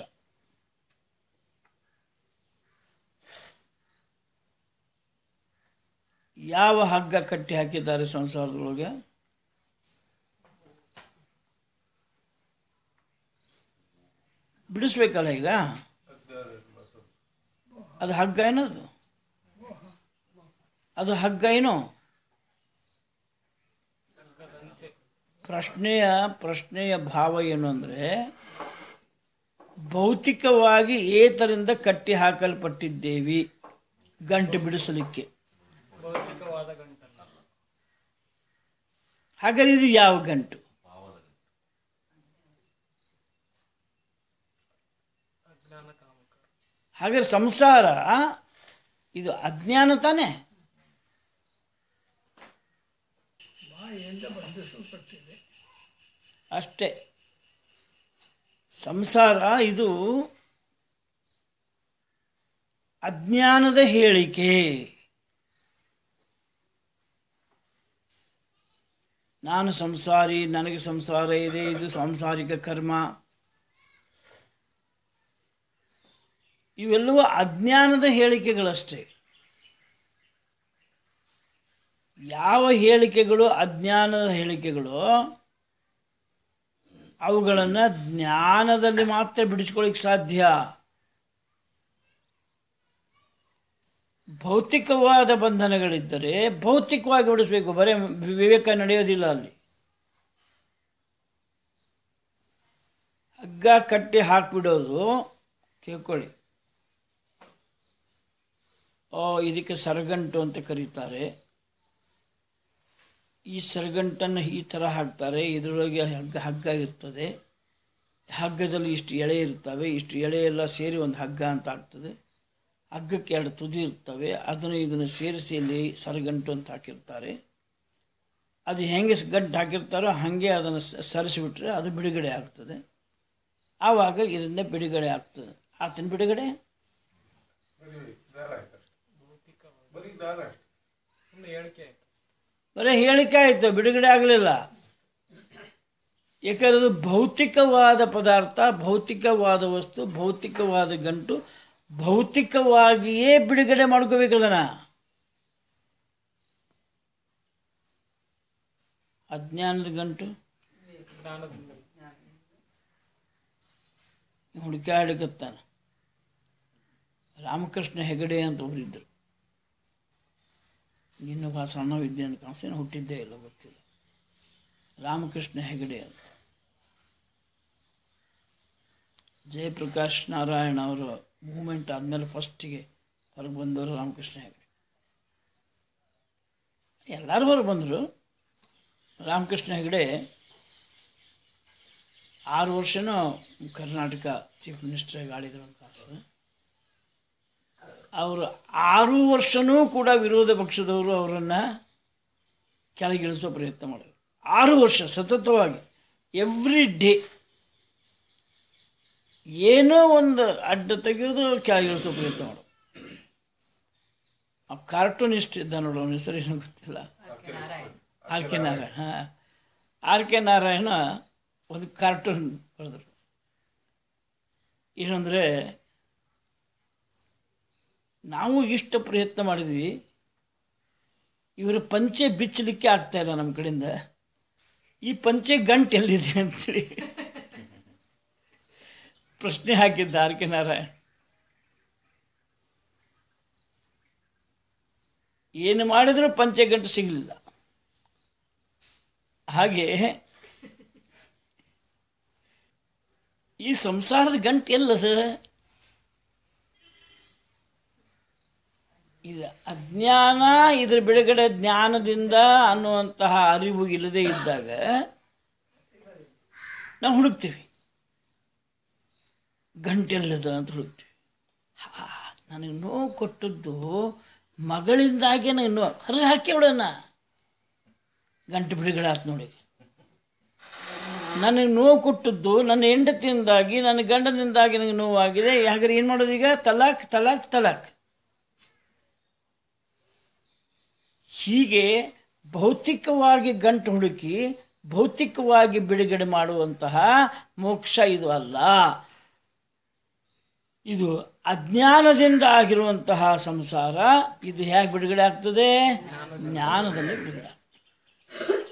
ಯಾವ ಹಗ್ಗ ಕಟ್ಟಿ ಹಾಕಿದ್ದಾರೆ ಸಂಸಾರದೊಳಗೆ ಬಿಡಿಸ್ಬೇಕಲ್ಲ ಈಗ ಅದು ಹಗ್ಗ ಏನದು ಅದು ಹಗ್ಗ ಏನು ಪ್ರಶ್ನೆಯ ಪ್ರಶ್ನೆಯ ಭಾವ ಏನು ಅಂದರೆ ಭೌತಿಕವಾಗಿ ಏತರಿಂದ ಕಟ್ಟಿ ಹಾಕಲ್ಪಟ್ಟಿದ್ದೇವೆ ಗಂಟು ಬಿಡಿಸಲಿಕ್ಕೆ ಹಾಗಾದ್ರೆ ಇದು ಯಾವ ಗಂಟು ಹಾಗಾದ್ರೆ ಸಂಸಾರ ಇದು ಅಜ್ಞಾನ ತಾನೇ ಅಷ್ಟೇ ಸಂಸಾರ ಇದು ಅಜ್ಞಾನದ ಹೇಳಿಕೆ ನಾನು ಸಂಸಾರಿ ನನಗೆ ಸಂಸಾರ ಇದೆ ಇದು ಸಾಂಸಾರಿಕ ಕರ್ಮ ಇವೆಲ್ಲವೂ ಅಜ್ಞಾನದ ಹೇಳಿಕೆಗಳಷ್ಟೇ ಯಾವ ಹೇಳಿಕೆಗಳು ಅಜ್ಞಾನದ ಹೇಳಿಕೆಗಳು ಅವುಗಳನ್ನು ಜ್ಞಾನದಲ್ಲಿ ಮಾತ್ರ ಬಿಡಿಸ್ಕೊಳ್ಳಿಕ್ಕೆ ಸಾಧ್ಯ ಭೌತಿಕವಾದ ಬಂಧನಗಳಿದ್ದರೆ ಭೌತಿಕವಾಗಿ ಬಿಡಿಸ್ಬೇಕು ಬರೇ ವಿವೇಕ ನಡೆಯೋದಿಲ್ಲ ಅಲ್ಲಿ ಹಗ್ಗ ಕಟ್ಟಿ ಹಾಕಿಬಿಡೋದು ಕೇಳ್ಕೊಳ್ಳಿ ಓ ಇದಕ್ಕೆ ಸರಗಂಟು ಅಂತ ಕರೀತಾರೆ ಈ ಸರಗಂಟನ್ನು ಈ ಥರ ಹಾಕ್ತಾರೆ ಇದರೊಳಗೆ ಹಗ್ಗ ಹಗ್ಗ ಇರ್ತದೆ ಹಗ್ಗದಲ್ಲಿ ಇಷ್ಟು ಎಳೆ ಇರ್ತವೆ ಇಷ್ಟು ಎಳೆ ಎಲ್ಲ ಸೇರಿ ಒಂದು ಹಗ್ಗ ಅಂತ ಆಗ್ತದೆ ಹಗ್ಗಕ್ಕೆ ಎರಡು ತುದಿ ಇರ್ತವೆ ಅದನ್ನು ಇದನ್ನು ಸೇರಿಸಿ ಇಲ್ಲಿ ಸರಗಂಟು ಅಂತ ಹಾಕಿರ್ತಾರೆ ಅದು ಹೆಂಗೆ ಸ್- ಗಂಟು ಹಾಕಿರ್ತಾರೋ ಹಾಗೆ ಅದನ್ನು ಸ- ಸರಿಸಿಬಿಟ್ರೆ ಅದು ಬಿಡುಗಡೆ ಆಗ್ತದೆ ಆವಾಗ ಇದರಿಂದ ಬಿಡುಗಡೆ ಆಗ್ತದೆ ಆತನ ಬಿಡುಗಡೆ ಬರೀ ದಾರ ಆಯ್ತು ಬರೀ ದಾರ ಆಯ್ತು ಬರೀ ಹೇಳಿಕೆ ಆಯಿತು ಬಿಡುಗಡೆ ಆಗಲಿಲ್ಲ ಯಾಕಂದ್ರೆ ಅದು ಭೌತಿಕವಾದ ಪದಾರ್ಥ ಭೌತಿಕವಾದ ವಸ್ತು ಭೌತಿಕವಾದ ಗಂಟು ಭೌತಿಕವಾಗಿಯೇ ಬಿಡುಗಡೆ ಮಾಡ್ಕೋಬೇಕು ಅದನ್ನ ಅಜ್ಞಾನದ ಗಂಟು ಹುಡುಕಾಡಿಕತ್ತಾನ ರಾಮಕೃಷ್ಣ ಹೆಗಡೆ ಅಂತ ಒಬ್ಬರಿದ್ದರು ನಿನ್ನ ಭಾಳ ಸಣ್ಣವಿದ್ದೆ ಅಂತ ಕಾಣಿಸ್ತೇನೆ ಹುಟ್ಟಿದ್ದೇ ಇಲ್ಲ ಗೊತ್ತಿಲ್ಲ ರಾಮಕೃಷ್ಣ ಹೆಗಡೆ ಅಂತ ಜಯಪ್ರಕಾಶ್ ನಾರಾಯಣ ಅವರ ಮೂಮೆಂಟ್ ಆದಮೇಲೆ ಫಸ್ಟಿಗೆ ಹೊರಗೆ ಬಂದವರು ರಾಮಕೃಷ್ಣ ಹೆಗಡೆ ಎಲ್ಲರೂ ಹೊರಗೆ ಬಂದರು ರಾಮಕೃಷ್ಣ ಹೆಗಡೆ ಆರು ವರ್ಷನೂ ಕರ್ನಾಟಕ ಚೀಫ್ ಮಿನಿಸ್ಟರ್ ಆಳಿದ್ರು ಅಂತ ಕಾಣಿಸ್ತದೆ ಅವರು ಆರು ವರ್ಷನೂ ಕೂಡ ವಿರೋಧ ಪಕ್ಷದವರು ಅವರನ್ನು ಕೆಳಗಿಳಿಸೋ ಪ್ರಯತ್ನ ಮಾಡಿದರು ಆರು ವರ್ಷ ಸತತವಾಗಿ ಎವ್ರಿ ಡೇ ಏನೋ ಒಂದು ಅಡ್ಡ ತೆಗೆಯೋದು ಕೆಳಗಿಳಿಸೋ ಪ್ರಯತ್ನ ಮಾಡೋದು ಆ ಕಾರ್ಟೂನಿಸ್ಟ್ ಇದ್ದ ನೋಡು ಅವನ ಹೆಸರು ಏನೋ ಗೊತ್ತಿಲ್ಲ ಆರ್ ಕೆ ನಾರಾಯಣ ಹಾಂ ಆರ್ ಕೆ ನಾರಾಯಣ ಒಂದು ಕಾರ್ಟೂನ್ ಬರೆದರು ಏನಂದರೆ ನಾವು ಇಷ್ಟ ಪ್ರಯತ್ನ ಮಾಡಿದ್ವಿ ಇವರ ಪಂಚೆ ಬಿಚ್ಚಲಿಕ್ಕೆ ಆಗ್ತಾ ಇಲ್ಲ ನಮ್ಮ ಕಡೆಯಿಂದ ಈ ಪಂಚೆ ಗಂಟು ಎಲ್ಲಿದೆ ಅಂತೇಳಿ ಪ್ರಶ್ನೆ ಹಾಕಿದ್ದ ಆರ್ ಕೆ ನಾರಾಯಣ್ ಏನು ಮಾಡಿದರೂ ಪಂಚೆ ಗಂಟು ಸಿಗಲಿಲ್ಲ ಹಾಗೆ ಈ ಸಂಸಾರದ ಗಂಟು ಎಲ್ಲದ ಇದು ಅಜ್ಞಾನ ಇದ್ರ ಬಿಡುಗಡೆ ಜ್ಞಾನದಿಂದ ಅನ್ನುವಂತಹ ಅರಿವು ಇಲ್ಲದೆ ಇದ್ದಾಗ ನಾವು ಹುಡುಕ್ತೀವಿ ಗಂಟೆಲ್ಲದ ಅಂತ ಹುಡುಕ್ತೀವಿ ಹಾ ನನಗೆ ನೋವು ಕೊಟ್ಟದ್ದು ಮಗಳಿಂದಾಗಿ ನನಗೆ ನೋವು ಹೊರಗೆ ಹಾಕಿ ಬಿಡೋಣ ಗಂಟು ಬಿಡುಗಡೆ ಆಯ್ತು ನೋಡಿ ನನಗೆ ನೋವು ಕೊಟ್ಟದ್ದು ನನ್ನ ಹೆಂಡತಿಯಿಂದಾಗಿ ನನ್ನ ಗಂಡನಿಂದಾಗಿ ನನಗೆ ನೋವಾಗಿದೆ ಹಾಗಾದ್ರೆ ಏನು ಮಾಡೋದು ಈಗ ತಲಾಕ್ ತಲಾಕ್ ತಲಾಕ್ ಹೀಗೆ ಭೌತಿಕವಾಗಿ ಗಂಟು ಹುಡುಕಿ ಭೌತಿಕವಾಗಿ ಬಿಡುಗಡೆ ಮಾಡುವಂತಹ ಮೋಕ್ಷ ಇದು ಅಲ್ಲ ಇದು ಅಜ್ಞಾನದಿಂದ ಆಗಿರುವಂತಹ ಸಂಸಾರ ಇದು ಹೇಗೆ ಬಿಡುಗಡೆ ಆಗ್ತದೆ ಜ್ಞಾನದಲ್ಲಿ ಬಿಡುಗಡೆ ಆಗ್ತದೆ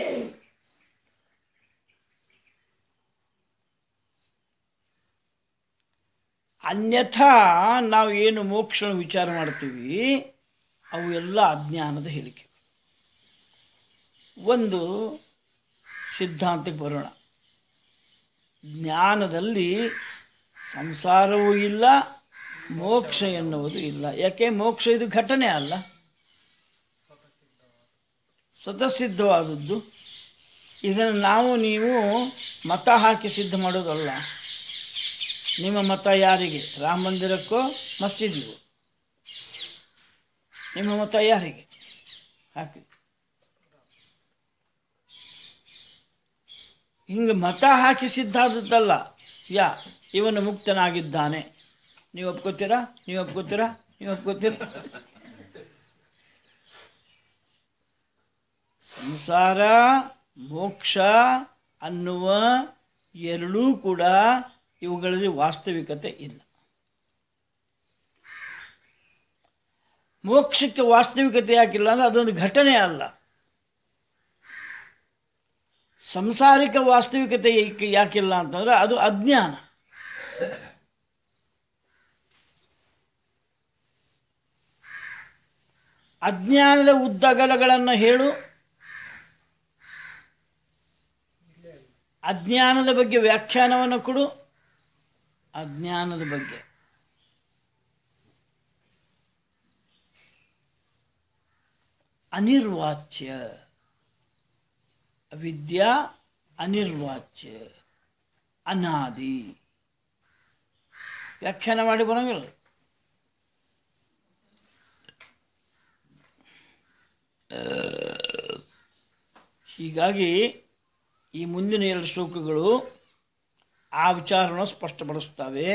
ಅನ್ಯಥಾ ನಾವು ಏನು ಮೋಕ್ಷ ವಿಚಾರ ಮಾಡ್ತೀವಿ ಅವು ಎಲ್ಲ ಅಜ್ಞಾನದ ಹೇಳಿಕೆ ಒಂದು ಸಿದ್ಧಾಂತಕ್ಕೆ ಬರೋಣ ಜ್ಞಾನದಲ್ಲಿ ಸಂಸಾರವೂ ಇಲ್ಲ ಮೋಕ್ಷ ಎನ್ನುವುದು ಇಲ್ಲ ಯಾಕೆ ಮೋಕ್ಷ ಇದು ಘಟನೆ ಅಲ್ಲ ಸ್ವತಃಸಿದ್ಧವಾದದ್ದು ಇದನ್ನು ನಾವು ನೀವು ಮತ ಹಾಕಿ ಸಿದ್ಧ ಮಾಡೋದಲ್ಲ ನಿಮ್ಮ ಮತ ಯಾರಿಗೆ ರಾಮ ಮಂದಿರಕ್ಕೋ ಮಸೀದಿಗೋ ನಿಮ್ಮ ಮತ ಯಾರಿಗೆ ಹಾಕಿ ಹಿಂಗೆ ಮತ ಹಾಕಿ ಸಿದ್ಧ ಆದದ್ದಲ್ಲ ಯಾ ಇವನು ಮುಕ್ತನಾಗಿದ್ದಾನೆ ನೀವು ಒಪ್ಕೋತೀರಾ ನೀವು ಒಪ್ಕೋತೀರಾ ನೀವು ಒಪ್ಕೋತೀರಾ ಸಂಸಾರ ಮೋಕ್ಷ ಅನ್ನುವ ಎರಡೂ ಕೂಡ ಇವುಗಳಲ್ಲಿ ವಾಸ್ತವಿಕತೆ ಇಲ್ಲ ಮೋಕ್ಷಕ್ಕೆ ವಾಸ್ತವಿಕತೆ ಯಾಕಿಲ್ಲ ಅಂದ್ರೆ ಅದೊಂದು ಘಟನೆ ಅಲ್ಲ ಸಂಸಾರಿಕ ವಾಸ್ತವಿಕತೆ ಏಕೆ ಯಾಕಿಲ್ಲ ಅಂತಂದ್ರೆ ಅದು ಅಜ್ಞಾನ ಅಜ್ಞಾನದ ಉದ್ದಗಲಗಳನ್ನು ಹೇಳು ಅಜ್ಞಾನದ ಬಗ್ಗೆ ವ್ಯಾಖ್ಯಾನವನ್ನು ಕೊಡು ಅಜ್ಞಾನದ ಬಗ್ಗೆ ಅನಿರ್ವಾಚ್ಯ ವಿದ್ಯಾ ಅನಿರ್ವಾಚ್ಯ ಅನಾದಿ ವ್ಯಾಖ್ಯಾನ ಮಾಡಿ ಬರೋಂಗಿಲ್ಲ ಹೀಗಾಗಿ ಈ ಮುಂದಿನ ಎರಡು ಶ್ಲೋಕಗಳು ಆ ವಿಚಾರವನ್ನು ಸ್ಪಷ್ಟಪಡಿಸ್ತವೆ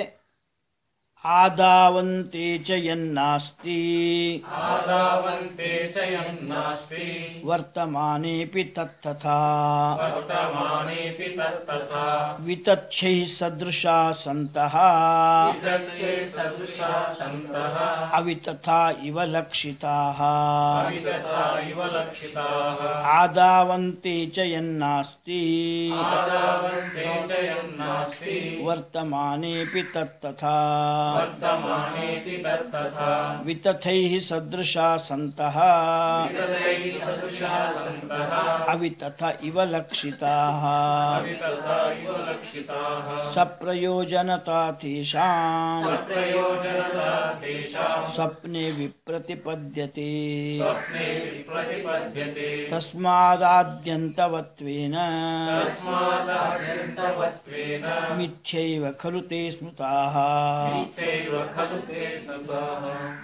ಆದಾವಂತೆ ಚ ಯನ್ನಾಸ್ತಿ आदावन्ते च यन्नास्ति ವರ್ತಮಾನೇಪಿ ತತ್ತಥಾ वर्तमानेऽपि तत्तथा ವಿತಚ್ಛೈ ಸದೃಶಾ ಸಂತಹ विदग्धे सदृशा सन्तः ಅವಿತಥಾ ಇವ ಲಕ್ಷಿತಾಃ विदता इव लक्षिताः ಆದಾವಂತೆ ಚ ಯನ್ನಾಸ್ತಿ आदावन्ते च यन्नास्ति ವರ್ತಮಾನೇಪಿ ತತ್ತಥಾ वर्तमानेऽपि तत्तथा ವಿತಥೈಃ ಸದೃಶಾ ಸಂತಹ विदतैः सदृशा सन्तः ಅವಿತಥ ಇವ ಲಕ್ಷಿತಾಃ विदता इव लक्षिताः ಸಪ್ರಯೋಜನತಾ ತೇಷಾಂ प्रयोजनता तेषां ಸ್ವಪ್ನೆ ವಿಪ್ರತಿಪದ್ಯತೆ स्वप्ने प्रतिपद्यते ತಸ್ಮಾದಾದ್ಯಂತವತ್ವೇನ तस्मादाद्यन्तवत्वेन ಮಿಥ್ಯೈವ ಖಲು ತೇ ಸ್ಮೃತಾಃ नित्यैव खलु ते स्मृताः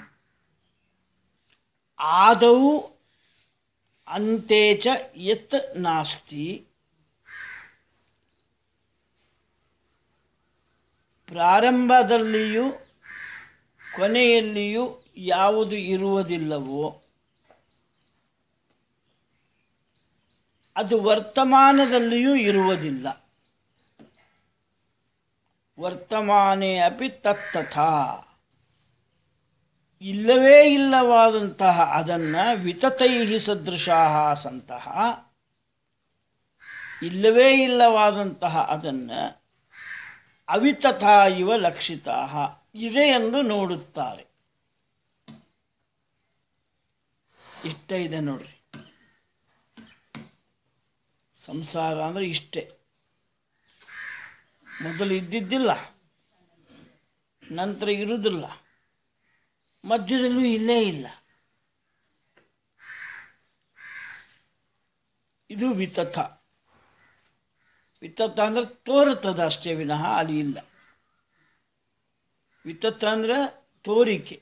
ಆದೌ ಅಂತೆ ಚ ಯತ್ ನಾಸ್ತಿ ಪ್ರಾರಂಭದಲ್ಲಿಯೂ ಕೊನೆಯಲ್ಲಿಯೂ ಯಾವುದು ಇರುವುದಿಲ್ಲವೋ ಅದು ವರ್ತಮಾನದಲ್ಲಿಯೂ ಇರುವುದಿಲ್ಲ ವರ್ತಮಾನೇ ಅಪಿ ತತ್ತಥಾ ಇಲ್ಲವೇ ಇಲ್ಲವಾದಂತಹ ಅದನ್ನು ವಿತತೈಹಿ ಸದೃಶಾ ಸಂತಹ ಇಲ್ಲವೇ ಇಲ್ಲವಾದಂತಹ ಅದನ್ನು ಅವಿತಥಾ ಇವ ಲಕ್ಷಿತಾ ಇದೆ ಎಂದು ನೋಡುತ್ತಾರೆ ಇಷ್ಟ ಇದೆ ನೋಡ್ರಿ ಸಂಸಾರ ಅಂದರೆ ಇಷ್ಟೇ ಮೊದಲು ಇದ್ದಿದ್ದಿಲ್ಲ ನಂತರ ಇರುವುದಿಲ್ಲ ಮಧ್ಯದಲ್ಲೂ ಇಲ್ಲೇ ಇಲ್ಲ ಇದು ವಿತಥ ವಿತಥ ಅಂದ್ರೆ ತೋರುತ್ತದೆ ಅಷ್ಟೇ ವಿನಃ ಅಲ್ಲಿ ಇಲ್ಲ ವಿತಥ ಅಂದ್ರೆ ತೋರಿಕೆ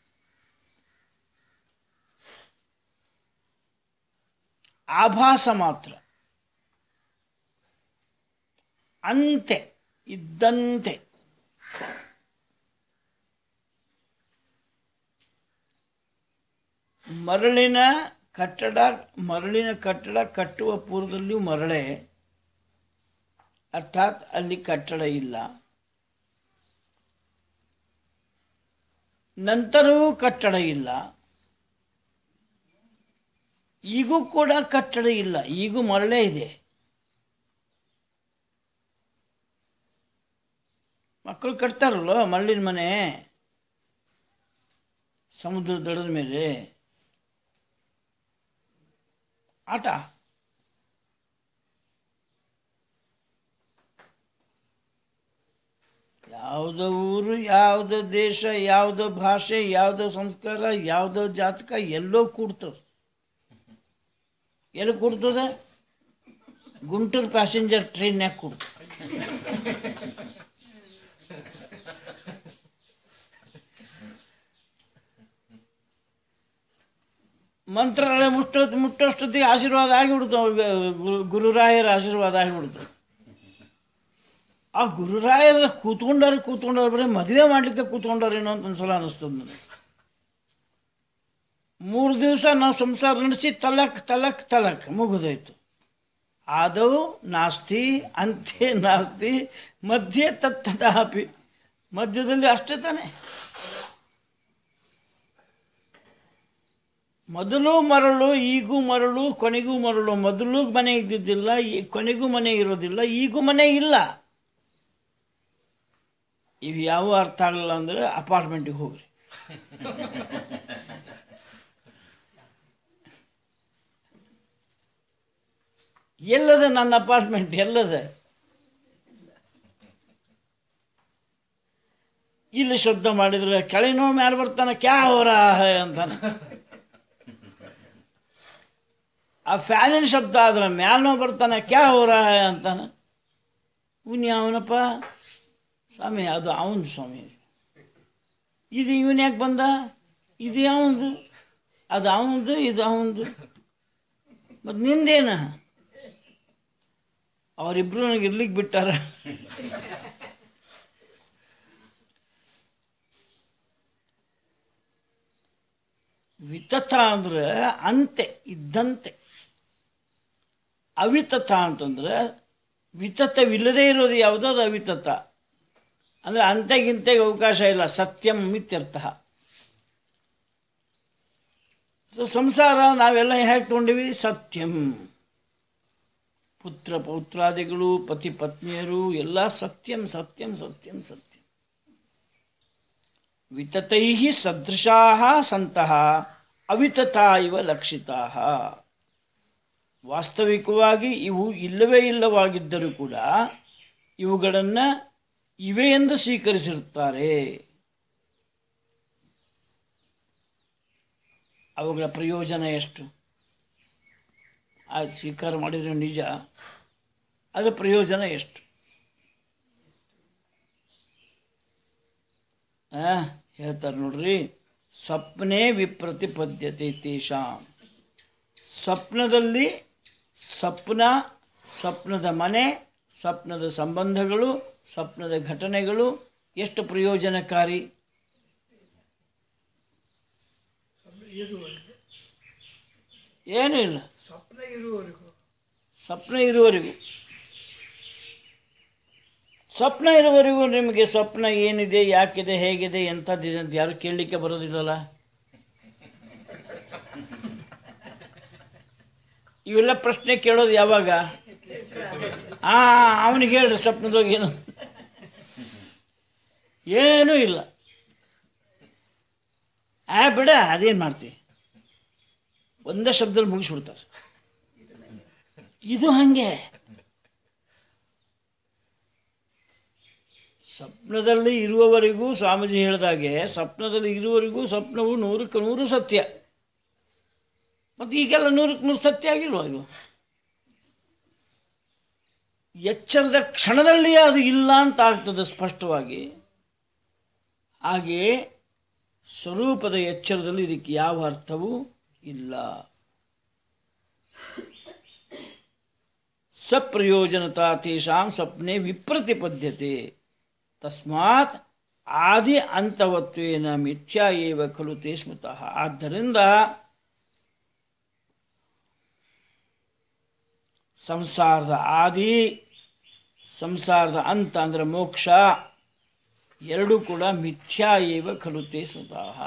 ಆಭಾಸ ಮಾತ್ರ ಅಂತೆ ಇದ್ದಂತೆ ಮರಳಿನ ಕಟ್ಟಡ ಮರಳಿನ ಕಟ್ಟಡ ಕಟ್ಟುವ ಪೂರ್ವದಲ್ಲಿಯೂ ಮರಳೆ ಅರ್ಥಾತ್ ಅಲ್ಲಿ ಕಟ್ಟಡ ಇಲ್ಲ ನಂತರವೂ ಕಟ್ಟಡ ಇಲ್ಲ ಈಗೂ ಕೂಡ ಕಟ್ಟಡ ಇಲ್ಲ ಈಗೂ ಮರಳೇ ಇದೆ ಮಕ್ಕಳು ಕಟ್ತಾರಲ್ಲ ಮರಳಿನ ಮನೆ ಸಮುದ್ರ ದಡದ ಮೇಲೆ ಆಟ ಯಾವುದೋ ಊರು ಯಾವುದೋ ದೇಶ ಯಾವುದೋ ಭಾಷೆ ಯಾವುದೋ ಸಂಸ್ಕಾರ ಯಾವುದೋ ಜಾತಕ ಎಲ್ಲೋ ಕೂಡ್ತದೆ ಎಲ್ಲಿ ಕೂಡ್ತದೆ ಗುಂಟೂರು ಪ್ಯಾಸೆಂಜರ್ ಟ್ರೈನ್ಯಾಗ ಕೂಡ್ತದೆ ಮಂತ್ರಾಲಯ ಮುಟ್ಟೋ ಮುಟ್ಟೋಷ್ಟೊತ್ತಿಗೆ ಆಶೀರ್ವಾದ ಆಗಿಬಿಡ್ತು ಗುರುರಾಯರ ಆಶೀರ್ವಾದ ಆಗಿಬಿಡ್ತು ಆ ಗುರುರಾಯರ ಕೂತ್ಕೊಂಡಾರೆ ಕೂತ್ಕೊಂಡಾರೆ ಬರೀ ಮದುವೆ ಮಾಡಲಿಕ್ಕೆ ಕೂತ್ಕೊಂಡಾರೇನೋ ಅಂತ ಒಂದ್ಸಲ ಅನ್ನಿಸ್ತದೆ ನನಗೆ ಮೂರು ದಿವಸ ನಾವು ಸಂಸಾರ ನಡೆಸಿ ತಲಕ್ ತಲಕ್ ತಲಕ್ ಮುಗಿದೋಯ್ತು ಆದೌ ನಾಸ್ತಿ ಅಂತ್ಯ ನಾಸ್ತಿ ಮಧ್ಯೆ ತತ್ತದಾಪಿ ಮಧ್ಯದಲ್ಲಿ ಅಷ್ಟೇ ತಾನೆ ಮೊದಲು ಮರಳು ಈಗೂ ಮರಳು ಕೊನೆಗೂ ಮರಳು ಮೊದಲು ಮನೆ ಇದ್ದಿದ್ದಿಲ್ಲ ಈ ಕೊನೆಗೂ ಮನೆ ಇರೋದಿಲ್ಲ ಈಗೂ ಮನೆ ಇಲ್ಲ ಇವು ಯಾವ ಅರ್ಥ ಆಗಲಿಲ್ಲ ಅಂದರೆ ಅಪಾರ್ಟ್ಮೆಂಟಿಗೆ ಹೋಗ್ರಿ ಎಲ್ಲದ ನನ್ನ ಅಪಾರ್ಟ್ಮೆಂಟ್ ಎಲ್ಲದ ಇಲ್ಲಿ ಶಬ್ದ ಮಾಡಿದ್ರೆ ಕೆಳಗಿನೋ ಮ್ಯಾಲೆ ಬರ್ತಾನೆ ಕ್ಯಾ ಹೋರ ಅಂತಾನೆ ಆ ಫ್ಯಾನಿನ ಶಬ್ದ ಆದ್ರೆ ಮ್ಯಾಲ್ನೋ ಬರ್ತಾನೆ ಕ್ಯಾ ಹೋರ ಅಂತಾನೆ ಇವನ್ ಯಾವನಪ್ಪ ಸ್ವಾಮಿ ಅದು ಅವನು ಸ್ವಾಮಿ ಇದು ಇವನ್ ಯಾಕೆ ಬಂದ ಇದು ಯಾವಂದು ಅದು ಅವಂದು ಇದು ಅವಂದು ಮತ್ತು ನಿಂದೇನ ಅವರಿಬ್ರು ನನಗೆ ಇರ್ಲಿಕ್ಕೆ ಬಿಟ್ಟಾರ ವಿತಥ ಅಂದ್ರೆ ಅಂತೆ ಇದ್ದಂತೆ ಅವಿತಥ ಅಂತಂದ್ರೆ ವಿತಥವಿಲ್ಲದೆ ಇರೋದು ಯಾವುದೋ ಅದು ಅವಿತಥ ಅಂದರೆ ಅಂತೆಗಿಂತೆಗೆ ಅವಕಾಶ ಇಲ್ಲ ಸತ್ಯಂ ಇತ್ಯರ್ಥ ಸೊ ಸಂಸಾರ ನಾವೆಲ್ಲ ಹೇಗೆ ತೊಗೊಂಡಿವಿ ಸತ್ಯಂ ಪುತ್ರ ಪೌತ್ರಾದಿಗಳು ಪತಿ ಪತ್ನಿಯರು ಎಲ್ಲ ಸತ್ಯಂ ಸತ್ಯಂ ಸತ್ಯಂ ಸತ್ಯಂ ವಿತತೈ ಸದೃಶಾ ಸಂತಹ ಅವಿತತಾ ಇವ ಲಕ್ಷಿತಾ ವಾಸ್ತವಿಕವಾಗಿ ಇವು ಇಲ್ಲವೇ ಇಲ್ಲವಾಗಿದ್ದರೂ ಕೂಡ ಇವುಗಳನ್ನು ಇವೆ ಎಂದು ಸ್ವೀಕರಿಸಿರುತ್ತಾರೆ ಅವುಗಳ ಪ್ರಯೋಜನ ಎಷ್ಟು ಆಯ್ತು ಸ್ವೀಕಾರ ಮಾಡಿದರೆ ನಿಜ ಅದರ ಪ್ರಯೋಜನ ಎಷ್ಟು ಆ, ಹೇಳ್ತಾರೆ ನೋಡ್ರಿ ಸ್ವಪ್ನೇ ವಿಪ್ರತಿಪದ್ಯತೆ ತೇಷಾಂ ಸ್ವಪ್ನದಲ್ಲಿ ಸ್ವಪ್ನ ಸ್ವಪ್ನದ ಮನೆ ಸ್ವಪ್ನದ ಸಂಬಂಧಗಳು ಸ್ವಪ್ನದ ಘಟನೆಗಳು ಎಷ್ಟು ಪ್ರಯೋಜನಕಾರಿ ಏನೂ ಇಲ್ಲ ಸ್ವಪ್ನ ಇರುವವರೆಗೂ ಸ್ವಪ್ನ ಇರುವವರೆಗೂ ಸ್ವಪ್ನ ಇರುವವರೆಗೂ ನಿಮಗೆ ಸ್ವಪ್ನ ಏನಿದೆ ಯಾಕಿದೆ ಹೇಗಿದೆ ಎಂಥದ್ದಿದೆ ಅಂತ ಯಾರು ಕೇಳಲಿಕ್ಕೆ ಬರೋದಿಲ್ಲಲ್ಲ ಇವೆಲ್ಲ ಪ್ರಶ್ನೆ ಕೇಳೋದು ಯಾವಾಗ ಆ ಅವನಿಗೆ ಹೇಳ್ರಿ ಸ್ವಪ್ನದಾಗ ಏನು ಏನೂ ಇಲ್ಲ ಆ ಬಿಡ ಅದೇನು ಮಾಡ್ತಿ ಒಂದೇ ಶಬ್ದದಲ್ಲಿ ಮುಗಿಸ್ಬಿಡ್ತಾರೆ ಇದು ಹಾಗೆ ಸ್ವಪ್ನದಲ್ಲಿ ಇರುವವರೆಗೂ ಸ್ವಾಮೀಜಿ ಹೇಳಿದಾಗೆ ಸ್ವಪ್ನದಲ್ಲಿ ಇರುವವರೆಗೂ ಸ್ವಪ್ನವು ನೂರಕ್ಕೆ ನೂರು ಸತ್ಯ ಮತ್ತು ಈಗೆಲ್ಲ ನೂರಕ್ಕೆ ನೂರು ಸತ್ಯ ಆಗಿಲ್ವ ಇದು ಎಚ್ಚರದ ಕ್ಷಣದಲ್ಲಿ ಅದು ಇಲ್ಲ ಅಂತ ಆಗ್ತದೆ ಸ್ಪಷ್ಟವಾಗಿ ಹಾಗೆಯೇ ಸ್ವರೂಪದ ಎಚ್ಚರದಲ್ಲಿ ಇದಕ್ಕೆ ಯಾವ ಅರ್ಥವೂ ಇಲ್ಲ ಸಪ್ರಯೋಜನತಾ ತೇಷಾಂ ಸ್ವಪ್ನೆ ವಿಪ್ರತಿಪದ್ಯತೆ ತಸ್ಮಾತ್ ಆದಿ ಅಂತವತ್ವೇನ ಮಿಥ್ಯಾ ಏವ ಖಲು ತೇ ಸ್ಮೃತಃ ಆದ್ದರಿಂದ ಸಂಸಾರದ ಆದಿ ಸಂಸಾರದ ಅಂತ ಅಂದರೆ ಮೋಕ್ಷ ಎರಡೂ ಕೂಡ ಮಿಥ್ಯಾ ಏವ ಖಲು ತೇ ಸ್ಮೃತಃ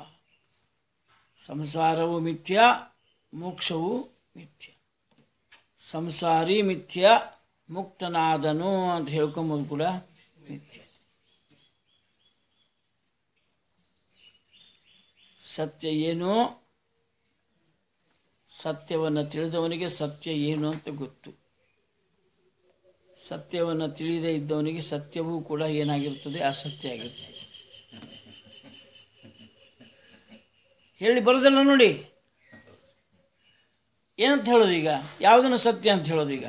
ಸಂಸಾರವು ಮಿಥ್ಯ ಮೋಕ್ಷವು ಮಿಥ್ಯ ಸಂಸಾರಿ ಮಿಥ್ಯ ಮುಕ್ತನಾದನು ಅಂತ ಹೇಳ್ಕೊಂಬೋದು ಕೂಡ ಮಿಥ್ಯ ಸತ್ಯ ಏನು ಸತ್ಯವನ್ನು ತಿಳಿದವನಿಗೆ ಸತ್ಯ ಏನು ಅಂತ ಗೊತ್ತು ಸತ್ಯವನ್ನು ತಿಳಿಯದೇ ಇದ್ದವನಿಗೆ ಸತ್ಯವೂ ಕೂಡ ಏನಾಗಿರ್ತದೆ ಅಸತ್ಯ ಆಗಿರ್ತದೆ ಹೇಳಿ ಬರೋದಿಲ್ಲ ನೋಡಿ ಏನಂತ ಹೇಳೋದು ಈಗ ಯಾವುದನ್ನು ಸತ್ಯ ಅಂತ ಹೇಳೋದು ಈಗ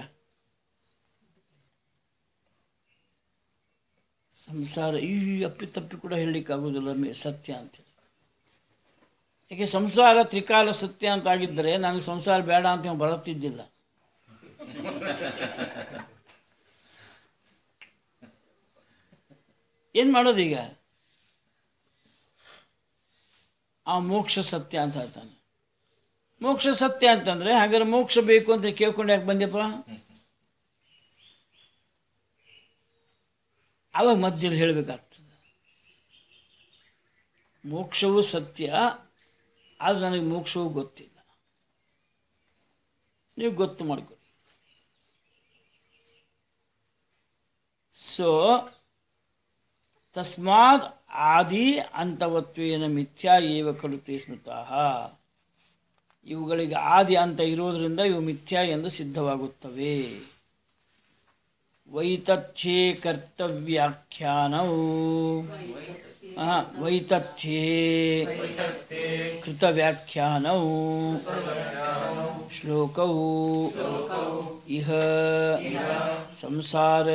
ಸಂಸಾರ ಈ ಅಪ್ಪಿ ತಪ್ಪಿ ಕೂಡ ಹೇಳಲಿಕ್ಕಾಗೋದಿಲ್ಲ ಮೇ ಸತ್ಯ ಅಂತೇಳಿ ಯಾಕೆ ಸಂಸಾರ ತ್ರಿಕಾಲ ಸತ್ಯ ಅಂತ ಆಗಿದ್ದರೆ ನನಗೆ ಸಂಸಾರ ಬೇಡ ಅಂತ ಇವ ಬರುತ್ತಿದ್ದಿಲ್ಲ ಏನು ಮಾಡೋದು ಈಗ ಆ ಮೋಕ್ಷ ಸತ್ಯ ಅಂತ ಹೇಳ್ತಾನೆ ಮೋಕ್ಷ ಸತ್ಯ ಅಂತಂದ್ರೆ ಹಾಗಾದ್ರೆ ಮೋಕ್ಷ ಬೇಕು ಅಂತ ಕೇಳ್ಕೊಂಡು ಯಾಕೆ ಬಂದ್ಯಪ್ಪ ಅವಾಗ ಮಧ್ಯದಲ್ಲಿ ಹೇಳಬೇಕಾಗ್ತದೆ ಮೋಕ್ಷವೂ ಸತ್ಯ ಆದ್ರೆ ನನಗೆ ಮೋಕ್ಷವೂ ಗೊತ್ತಿಲ್ಲ ನೀವು ಗೊತ್ತು ಮಾಡ್ಕೊಳ್ಳಿ ಸೊ ತಸ್ಮಾತ್ ಆದಿ ಅಂತವತ್ವೇನ ಮಿಥ್ಯಾ ಏವ ಕಳುತೆ ಸ್ಮೃತಃ ಇವುಗಳಿಗೆ ಆದಿ ಅಂತ ಇರೋದ್ರಿಂದ ಇವು ಮಿಥ್ಯಾ ಎಂದು ಸಿದ್ಧವಾಗುತ್ತವೆ ವೈತಥ್ಯೇ ಕರ್ತವ್ಯಾಖ್ಯಾನವು ಆ, ವೈತಥ್ಯೇ ಕೃತವ್ಯಾಖ್ಯಾನವು ಶ್ಲೋಕವು ಇಹ ಸಂಸಾರ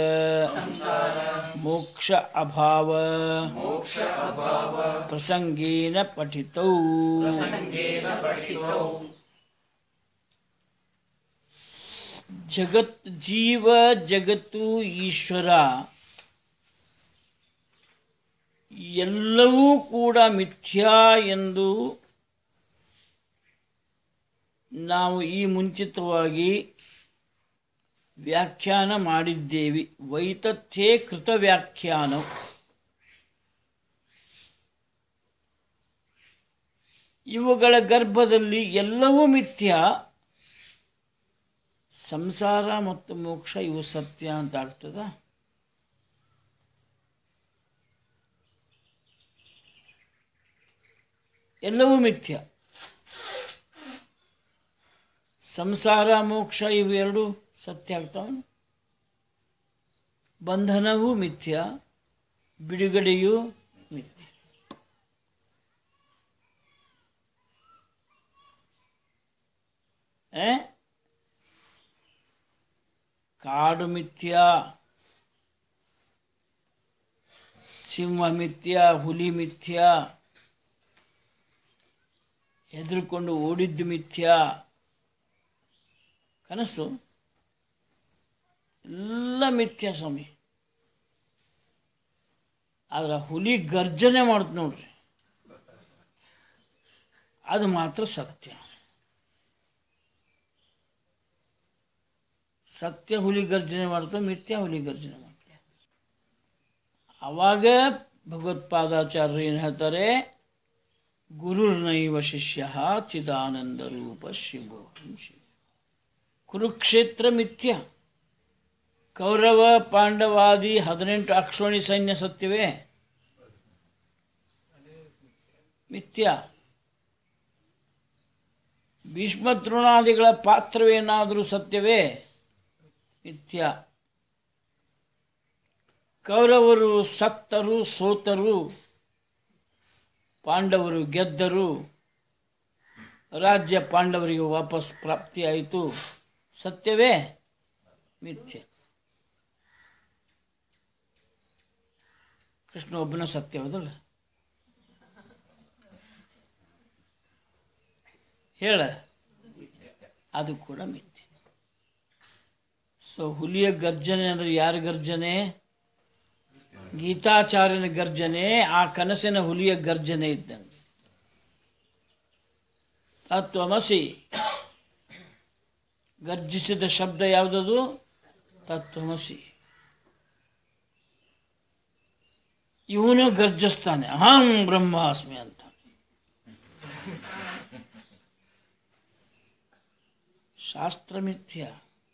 ಮೋಕ್ಷ ಅಭಾವ ಪ್ರಸಂಗೇನ ಪಠಿತೌ ಜಗತ್ ಜೀವ ಜಗತ್ತು ಈಶ್ವರ ಎಲ್ಲವೂ ಕೂಡ ಮಿಥ್ಯಾ ಎಂದು ನಾವು ಈ ಮುಂಚಿತವಾಗಿ ವ್ಯಾಖ್ಯಾನ ಮಾಡಿದ್ದೇವೆ ವೈತಥ್ಯೇ ಕೃತ ವ್ಯಾಖ್ಯಾನ ಇವುಗಳ ಗರ್ಭದಲ್ಲಿ ಎಲ್ಲವೂ ಮಿಥ್ಯ ಸಂಸಾರ ಮತ್ತು ಮೋಕ್ಷ ಇವು ಸತ್ಯ ಅಂತ ಆಗ್ತದ ಎಲ್ಲವೂ ಮಿಥ್ಯ ಸಂಸಾರ ಮೋಕ್ಷ ಇವು ಎರಡು ಸತ್ಯ ಆಗ್ತಾವ ಬಂಧನವೂ ಮಿಥ್ಯ ಬಿಡುಗಡೆಯೂ ಮಿಥ್ಯ ಏ? ಕಾಡು ಮಿಥ್ಯ ಸಿಂಹ ಮಿಥ್ಯ ಹುಲಿ ಮಿಥ್ಯ ಹೆದರ್ಕೊಂಡು ಓಡಿದ್ದು ಮಿಥ್ಯ ಕನಸು ಎಲ್ಲ ಮಿಥ್ಯ ಸ್ವಾಮಿ ಆದ್ರೆ ಹುಲಿ ಗರ್ಜನೆ ಮಾಡ್ತು ನೋಡ್ರಿ ಅದು ಮಾತ್ರ ಸತ್ಯ ಸತ್ಯ ಹುಲಿ ಗರ್ಜನೆ ಮಾಡ್ತದೆ ಮಿಥ್ಯ ಹುಲಿ ಗರ್ಜನೆ ಮಾಡ್ತದೆ ಅವಾಗ ಭಗವತ್ಪಾದಾಚಾರ್ಯರು ಏನು ಹೇಳ್ತಾರೆ ಗುರುರ್ನೈವ ಶಿಷ್ಯ ಚಿದಾನಂದ ರೂಪ ಶಿವೋಹಂ ಶಿವ ಕುರುಕ್ಷೇತ್ರ ಮಿಥ್ಯ ಕೌರವ ಪಾಂಡವಾದಿ ಹದಿನೆಂಟು ಅಕ್ಷೋಣಿ ಸೈನ್ಯ ಸತ್ಯವೇ ಮಿಥ್ಯ ಭೀಷ್ಮ ತೃಣಾದಿಗಳ ಪಾತ್ರವೇನಾದರೂ ಸತ್ಯವೇ ಮಿಥ್ಯ ಕೌರವರು ಸತ್ತರು ಸೋತರು ಪಾಂಡವರು ಗೆದ್ದರು ರಾಜ್ಯ ಪಾಂಡವರಿಗೆ ವಾಪಸ್ ಪ್ರಾಪ್ತಿಯಾಯಿತು ಸತ್ಯವೇ ಮಿಥ್ಯ ಕೃಷ್ಣ ಒಬ್ಬನ ಸತ್ಯ ಹೌದಲ್ಲ ಹೇಳ ಅದು ಕೂಡ ಮಿಥ್ಯ ಸೊ ಹುಲಿಯ ಗರ್ಜನೆ ಅಂದ್ರೆ ಯಾರ ಗರ್ಜನೆ ಗೀತಾಚಾರ್ಯನ ಗರ್ಜನೆ ಆ ಕನಸಿನ ಹುಲಿಯ ಗರ್ಜನೆ ಇದ್ದಂಗೆ ತತ್ವಮಸಿ ಗರ್ಜಿಸಿದ ಶಬ್ದ ಯಾವುದದು ತತ್ವಮಸಿ ಇವನು ಗರ್ಜಿಸ್ತಾನೆ ಅಹಂ ಬ್ರಹ್ಮಾಸ್ಮಿ ಅಂತ ಶಾಸ್ತ್ರ ಮಿಥ್ಯ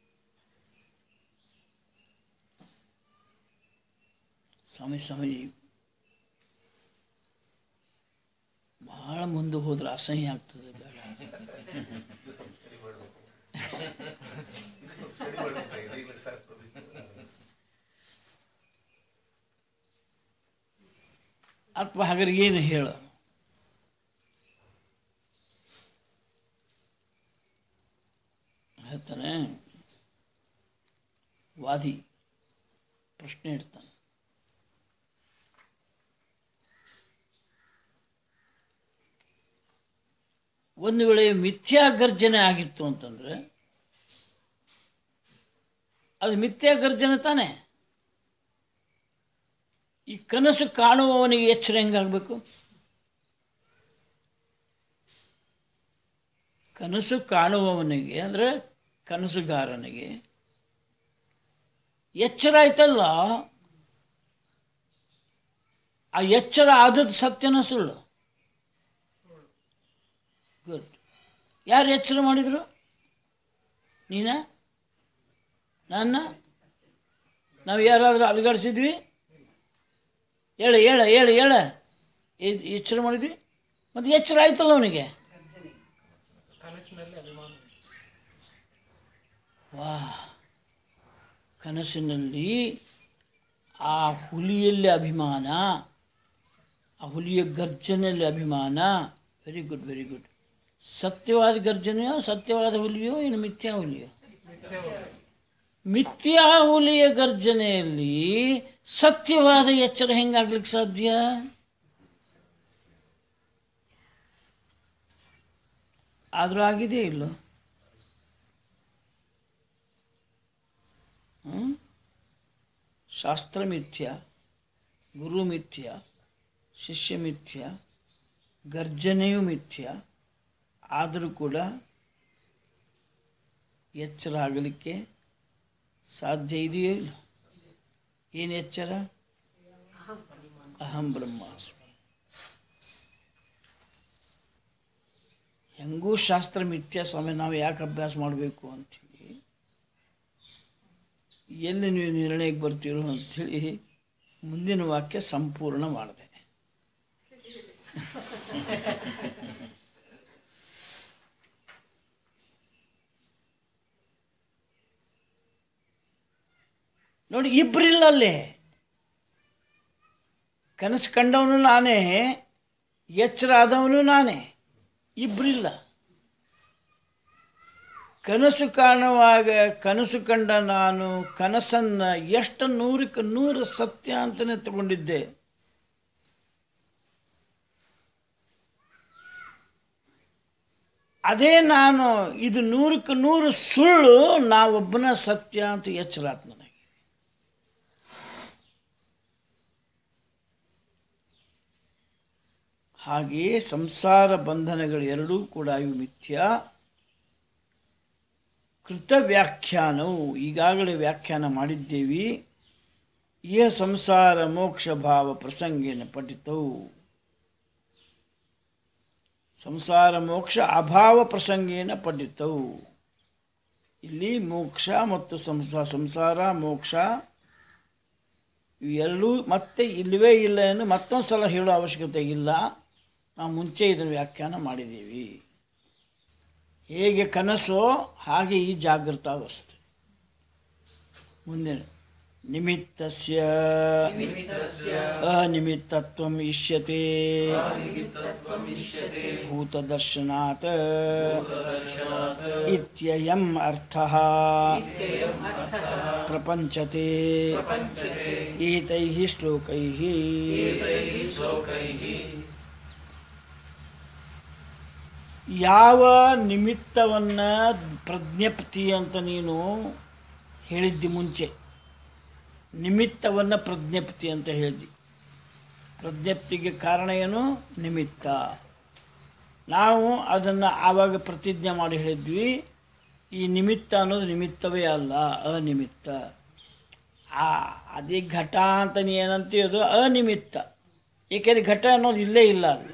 ಸ್ವಾಮಿ ಸ್ವಾಮೀಜಿ ಬಹಳ ಮುಂದೆ ಹೋದ್ರೆ ಅಸಹ್ಯ ಆಗ್ತದೆ ಬೇಡ ಅಥವಾ ಹಾಗಾದ್ರೆ ಏನು ಹೇಳ ಹೇಳ್ತಾನೆ ವಾದಿ ಪ್ರಶ್ನೆ ಇಡ್ತಾನೆ ಒಂದು ವೇಳೆ ಮಿಥ್ಯಾ ಗರ್ಜನೆ ಆಗಿತ್ತು ಅಂತಂದ್ರೆ ಅದು ಮಿಥ್ಯಾ ಗರ್ಜನೆ ತಾನೆ ಈ ಕನಸು ಕಾಣುವವನಿಗೆ ಎಚ್ಚರ ಹೆಂಗಾಗಬೇಕು ಕನಸು ಕಾಣುವವನಿಗೆ ಅಂದರೆ ಕನಸುಗಾರನಿಗೆ ಎಚ್ಚರ ಆಯ್ತಲ್ಲ ಆ ಎಚ್ಚರ ಆದದ್ದು ಸತ್ಯನ ಸುಳ್ಳು ಗುಡ್ ಯಾರು ಎಚ್ಚರ ಮಾಡಿದರು ನೀನ ನನ್ನ ನಾವು ಯಾರಾದರೂ ಅಲುಗಾಡಿಸಿದ್ವಿ ಹೇಳ ಹೇಳ ಹೇಳ ಹೇಳ ಎ- ಎಚ್ಚರ ಮಾಡಿದ್ವಿ ಮತ್ತು ಎಚ್ಚರ ಆಯ್ತಲ್ಲ ಅವನಿಗೆ ವಾ ಕನಸಿನಲ್ಲಿ ಆ ಹುಲಿಯಲ್ಲಿ ಅಭಿಮಾನ ಆ ಹುಲಿಯ ಗರ್ಜನೆಯಲ್ಲಿ ಅಭಿಮಾನ ವೆರಿ ಗುಡ್ ವೆರಿ ಗುಡ್ ಸತ್ಯವಾದ ಗರ್ಜನೆಯೋ ಸತ್ಯವಾದ ಹುಲಿಯೋ ಏನು ಮಿಥ್ಯಾ ಹುಲಿಯೋ ಮಿಥ್ಯಾ ಹುಲಿಯ ಗರ್ಜನೆಯಲ್ಲಿ ಸತ್ಯವಾದ ಎಚ್ಚರ ಹೆಂಗಾಗ್ಲಿಕ್ಕೆ ಸಾಧ್ಯ ಆದರೂ ಆಗಿದೆ ಇಲ್ಲೋ ಹ್ಮ್? ಶಾಸ್ತ್ರ ಮಿಥ್ಯ ಗುರು ಮಿಥ್ಯ ಶಿಷ್ಯ ಮಿಥ್ಯ ಗರ್ಜನೆಯೂ ಮಿಥ್ಯ ಆದರೂ ಕೂಡ ಎಚ್ಚರ ಆಗಲಿಕ್ಕೆ ಸಾಧ್ಯ ಇದೆಯೋ ಇಲ್ಲ ಏನು ಎಚ್ಚರ ಅಹಂ ಬ್ರಹ್ಮಾಸ್ಮಿ ಹೆಂಗೂ ಶಾಸ್ತ್ರ ಮಿಥ್ಯ ಸ್ವಾಮಿ ನಾವು ಯಾಕೆ ಅಭ್ಯಾಸ ಮಾಡಬೇಕು ಅಂಥೇಳಿ ಎಲ್ಲಿ ನೀವು ನಿರ್ಣಯಕ್ಕೆ ಬರ್ತೀರೋ ಅಂಥೇಳಿ ಮುಂದಿನ ವಾಕ್ಯ ಸಂಪೂರ್ಣ ಮಾಡಿದೆ ನೋಡಿ ಇಬ್ಬರಿಲ್ಲ ಅಲ್ಲಿ ಕನಸು ಕಂಡವನು ನಾನೇ ಎಚ್ಚರ ಆದವನು ನಾನೇ ಇಬ್ಬರಿಲ್ಲ ಕನಸು ಕಾಣುವಾಗ ಕನಸು ಕಂಡ ನಾನು ಕನಸನ್ನು ಎಷ್ಟು ನೂರಕ್ಕೆ ನೂರು ಸತ್ಯ ಅಂತಲೇ ತಗೊಂಡಿದ್ದೆ ಅದೇ ನಾನು ಇದು ನೂರಕ್ಕೆ ನೂರು ಸುಳ್ಳು ನಾವೊಬ್ಬನ ಸತ್ಯ ಅಂತ ಎಚ್ಚರಾತ್ ನನಗೆ ಹಾಗೆಯೇ ಸಂಸಾರ ಬಂಧನಗಳು ಎರಡೂ ಕೂಡ ಇವು ಮಿಥ್ಯ ಕೃತ ವ್ಯಾಖ್ಯಾನವು ಈಗಾಗಲೇ ವ್ಯಾಖ್ಯಾನ ಮಾಡಿದ್ದೇವೆ ಇಹ ಸಂಸಾರ ಮೋಕ್ಷ ಭಾವ ಪ್ರಸಂಗೇನ ಪಠಿತವು ಸಂಸಾರ ಮೋಕ್ಷ ಅಭಾವ ಪ್ರಸಂಗೇನ ಪಠಿತವು ಇಲ್ಲಿ ಮೋಕ್ಷ ಮತ್ತು ಸಂಸಾರ ಸಂಸಾರ ಮೋಕ್ಷ ಇವೆರಡೂ ಮತ್ತೆ ಇಲ್ಲವೇ ಇಲ್ಲ ಎಂದು ಮತ್ತೊಂದು ಸಲ ಹೇಳೋ ಅವಶ್ಯಕತೆ ಇಲ್ಲ ನಾವು ಮುಂಚೆ ಇದನ್ನು ವ್ಯಾಖ್ಯಾನ ಮಾಡಿದ್ದೀವಿ ಹೇಗೆ ಕನಸೋ ಹಾಗೆ ಈ ಜಾಗೃತಾವಸ್ಥೆ ಮುಂದಿನ ನಿಮಿತ್ತಸ್ಯ ಅನಿಮಿತ್ತತ್ವಂ ಇಷ್ಯತೆ ಭೂತದರ್ಶನಾತ್ ಇತ್ಯಯಂ ಅರ್ಥಃ ಪ್ರಪಂಚತೆ ಏತೈಃ ಶ್ಲೋಕೈಃ ಯಾವ ನಿಮಿತ್ತವನ್ನು ಪ್ರಜ್ಞಪ್ತಿ ಅಂತ ನೀನು ಹೇಳಿದ್ದಿ ಮುಂಚೆ ನಿಮಿತ್ತವನ್ನು ಪ್ರಜ್ಞಪ್ತಿ ಅಂತ ಹೇಳಿದ್ದಿ ಪ್ರಜ್ಞಪ್ತಿಗೆ ಕಾರಣ ಏನು ನಿಮಿತ್ತ ನಾವು ಅದನ್ನು ಆವಾಗ ಪ್ರತಿಜ್ಞೆ ಮಾಡಿ ಹೇಳಿದ್ವಿ ಈ ನಿಮಿತ್ತ ಅನ್ನೋದು ನಿಮಿತ್ತವೇ ಅಲ್ಲ ಅನಿಮಿತ್ತ ಆ ಅದೇ ಘಟ ಅಂತ ನೀ ಏನಂತೀಯೋದು ಅನಿಮಿತ್ತ ಏಕೆಂದರೆ ಘಟ ಅನ್ನೋದು ಇಲ್ಲೇ ಇಲ್ಲ ಅಲ್ಲಿ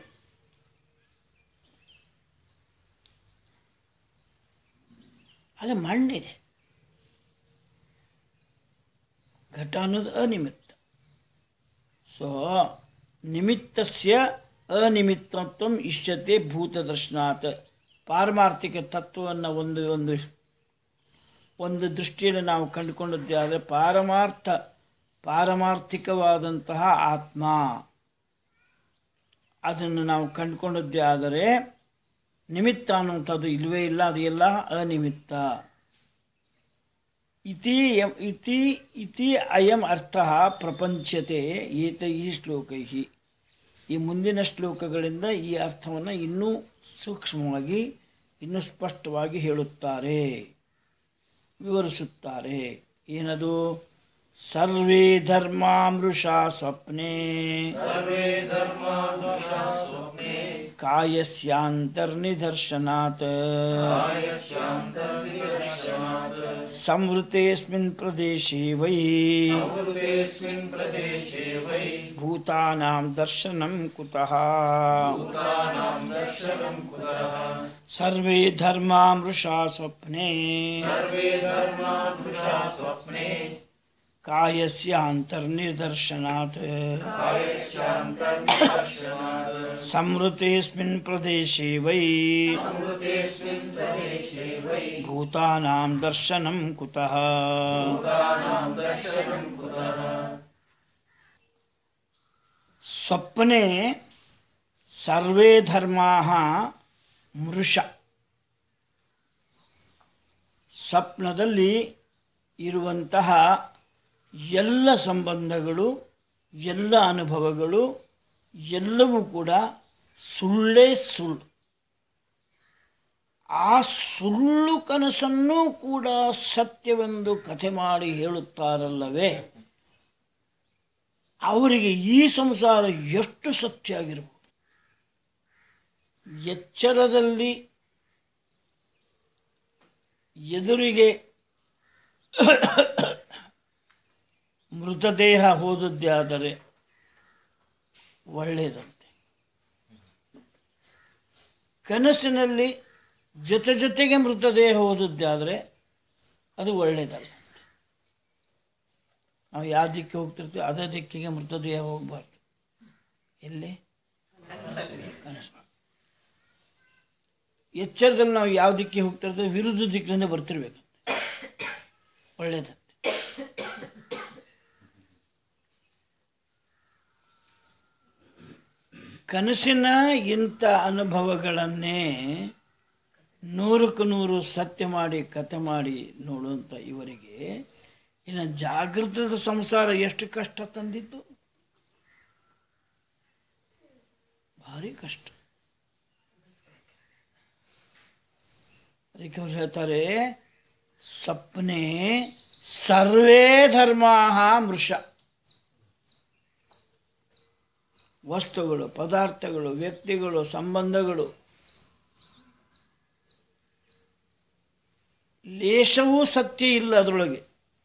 ಅಲ್ಲಿ ಮಣ್ಣಿದೆ ಘಟ ಅನ್ನೋದು ಅನಿಮಿತ್ತ ಸೊ ನಿಮಿತ್ತಸ್ಯ ಅನಿಮಿತ್ತತ್ವ ಇಷ್ಯತೆ ಭೂತದರ್ಶನಾತ್ ಪಾರಮಾರ್ಥಿಕ ತತ್ವವನ್ನು ಒಂದು ಒಂದು ಒಂದು ದೃಷ್ಟಿಯಲ್ಲಿ ನಾವು ಕಂಡುಕೊಂಡದ್ದೇ ಆದರೆ ಪಾರಮಾರ್ಥ ಪಾರಮಾರ್ಥಿಕವಾದಂತಹ ಆತ್ಮ ಅದನ್ನು ನಾವು ಕಂಡುಕೊಂಡದ್ದೇ ಆದರೆ ನಿಮಿತ್ತ ಅನ್ನುವಂಥದ್ದು ಇಲ್ಲವೇ ಇಲ್ಲ ಅದು ಎಲ್ಲ ಅನಿಮಿತ್ತ ಇತಿ ಯಂ- ಇತಿ ಇತಿ ಅಯಂ ಅರ್ಥ ಪ್ರಪಂಚತೆ ಏತೈ ಶ್ಲೋಕೈ ಈ ಮುಂದಿನ ಶ್ಲೋಕಗಳಿಂದ ಈ ಅರ್ಥವನ್ನು ಇನ್ನೂ ಸೂಕ್ಷ್ಮವಾಗಿ ಇನ್ನೂ ಸ್ಪಷ್ಟವಾಗಿ ಹೇಳುತ್ತಾರೆ ವಿವರಿಸುತ್ತಾರೆ ಏನದು ಸರ್ವೇ ಧರ್ಮಾಮೃಷಾ ಸ್ವಪ್ನೆ सर्वे धर्मानुषा स्वप्ने ಕಾಯಸ್ಯಾಂತರ್ನಿದರ್ಶನಾತ್ कायस्यान्तर्निदर्शनात् ಸಂವೃತೇಸ್ಮಿನ್ ಪ್ರದೇಶೇ ವೈ अमृतेऽस्मिन् प्रदेशे वै ಭೂತಾನಾಂ ದರ್ಶನಂ ಕುತಃ भूतानां दर्शनं कुतः ಸರ್ವೇ ಧರ್ಮಾಮೃಷಾ ಸ್ವಪ್ನೆ सर्वे धर्मानुषा स्वप्ने ಕಾಯಸ್ಯಾಂತರ್ನಿದರ್ಶನಾತ್ कायस्यान्तर्निदर्शनात् ಸಂವೃತೇಸ್ಮಿನ್ ಪ್ರದೇಶೇ ವೈ अमृतेऽस्मिन् प्रदेशे वै ಭೂತಾನಾಂ ದರ್ಶನಂ ಕುತಃ भूतानां दर्शनं कुतः ಸ್ವಪ್ನೆ ಸರ್ವೇ ಧರ್ಮಾ ಮೃಷ ಸ್ವಪ್ನದಲ್ಲಿ ಇರುವಂತಹ ಎಲ್ಲ ಸಂಬಂಧಗಳು ಎಲ್ಲ ಅನುಭವಗಳು ಎಲ್ಲವೂ ಕೂಡ ಸುಳ್ಳೇ ಸುಳ್ಳು ಆ ಸುಳ್ಳು ಕನಸನ್ನೂ ಕೂಡ ಸತ್ಯವೆಂದು ಕಥೆ ಮಾಡಿ ಹೇಳುತ್ತಾರಲ್ಲವೇ ಅವರಿಗೆ ಈ ಸಂಸಾರ ಎಷ್ಟು ಸತ್ಯ ಆಗಿರಬಹುದು ಎಚ್ಚರದಲ್ಲಿ ಎದುರಿಗೆ ಮೃತದೇಹ ಹೋದದ್ದೇ ಆದರೆ ಒಳ್ಳೆಯದಂತೆ ಕನಸಿನಲ್ಲಿ ಜೊತೆ ಜೊತೆಗೆ ಮೃತದೇಹ ಹೋದದ್ದೇ ಆದರೆ ಅದು ಒಳ್ಳೆಯದಲ್ಲ ನಾವು ಯಾವ ದಿಕ್ಕಿಗೆ ಹೋಗ್ತಿರ್ತೀವಿ ಅದೇ ದಿಕ್ಕಿಗೆ ಮೃತದೇಹ ಹೋಗಬಾರ್ದು ಎಲ್ಲಿ ಕನಸು ಎಚ್ಚರದಲ್ಲಿ ನಾವು ಯಾವ ದಿಕ್ಕಿಗೆ ಹೋಗ್ತಿರ್ತೀವಿ ವಿರುದ್ಧ ದಿಕ್ಕಿನಿಂದ ಬರ್ತಿರ್ಬೇಕಂತೆ ಒಳ್ಳೇದಂತೆ ಕನಸಿನ ಇಂಥ ಅನುಭವಗಳನ್ನೇ ನೂರಕ್ಕೆ ನೂರು ಸತ್ಯ ಮಾಡಿ ಕತೆ ಮಾಡಿ ನೋಡುವಂಥ ಇವರಿಗೆ ಇನ್ನು ಜಾಗೃತದ ಸಂಸಾರ ಎಷ್ಟು ಕಷ್ಟ ತಂದಿತ್ತು ಭಾರಿ ಕಷ್ಟ ಅದಕ್ಕೆ ಅವ್ರು ಹೇಳ್ತಾರೆ ಸ್ವಪ್ನೆ ಸರ್ವೇ ಧರ್ಮಾ ಮೃಷ ವಸ್ತುಗಳು ಪದಾರ್ಥಗಳು ವ್ಯಕ್ತಿಗಳು ಸಂಬಂಧಗಳು ಲೇಷವೂ ಸತ್ಯ ಇಲ್ಲ ಅದರೊಳಗೆ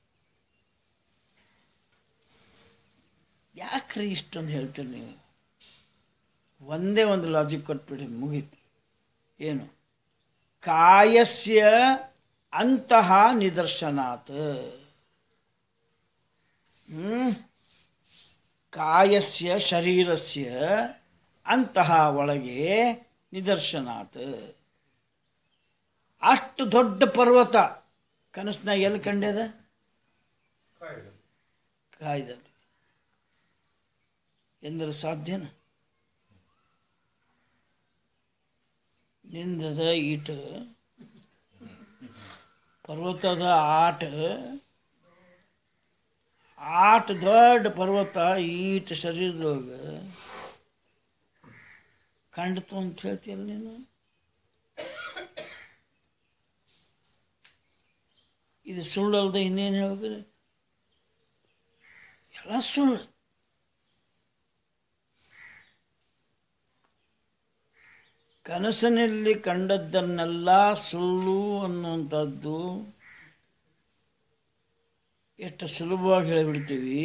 ಯಾಕ್ರಿ ಇಷ್ಟೊಂದು ಹೇಳ್ತೀರಿ ನೀವು ಒಂದೇ ಒಂದು ಲಾಜಿಕ್ ಕೊಟ್ಬಿಡಿ ಮುಗೀತು ಏನು ಕಾಯಸ್ಯ ಅಂತಹ ನಿದರ್ಶನಾತ್ ಹ್ಮ್? ಕಾಯಸ್ಯ ಶರೀರಸ್ಯ ಅಂತಹ ಒಳಗೆ ನಿದರ್ಶನಾತ್ ಅಷ್ಟು ದೊಡ್ಡ ಪರ್ವತ ಕನಸ್ನಾಗ ಎಲ್ಲಿ ಕಂಡ್ಯದ ಕಾಯ್ದೆ ಕಾಯ್ದಲ್ಲಿ ಎಂದ್ರೆ ಸಾಧ್ಯನ ನಿಂದದ ಈಟ ಪರ್ವತದ ಆಟ ಆಟ ದೊಡ್ಡ ಪರ್ವತ ಈಟ ಶರೀರದೊಳಗೆ ಕಂಡ್ತು ಅಂತ ಹೇಳ್ತೀಯಲ್ಲ ನೀನು ಇದು ಸುಳ್ಳಲ್ದೆ ಇನ್ನೇನು ಹೇಳ್ಬೇಕು ಎಲ್ಲ ಸುಳ್ಳು ಕನಸಿನಲ್ಲಿ ಕಂಡದ್ದನ್ನೆಲ್ಲ ಸುಳ್ಳು ಅನ್ನುವಂಥದ್ದು ಎಷ್ಟು ಸುಲಭವಾಗಿ ಹೇಳಿಬಿಡ್ತೀವಿ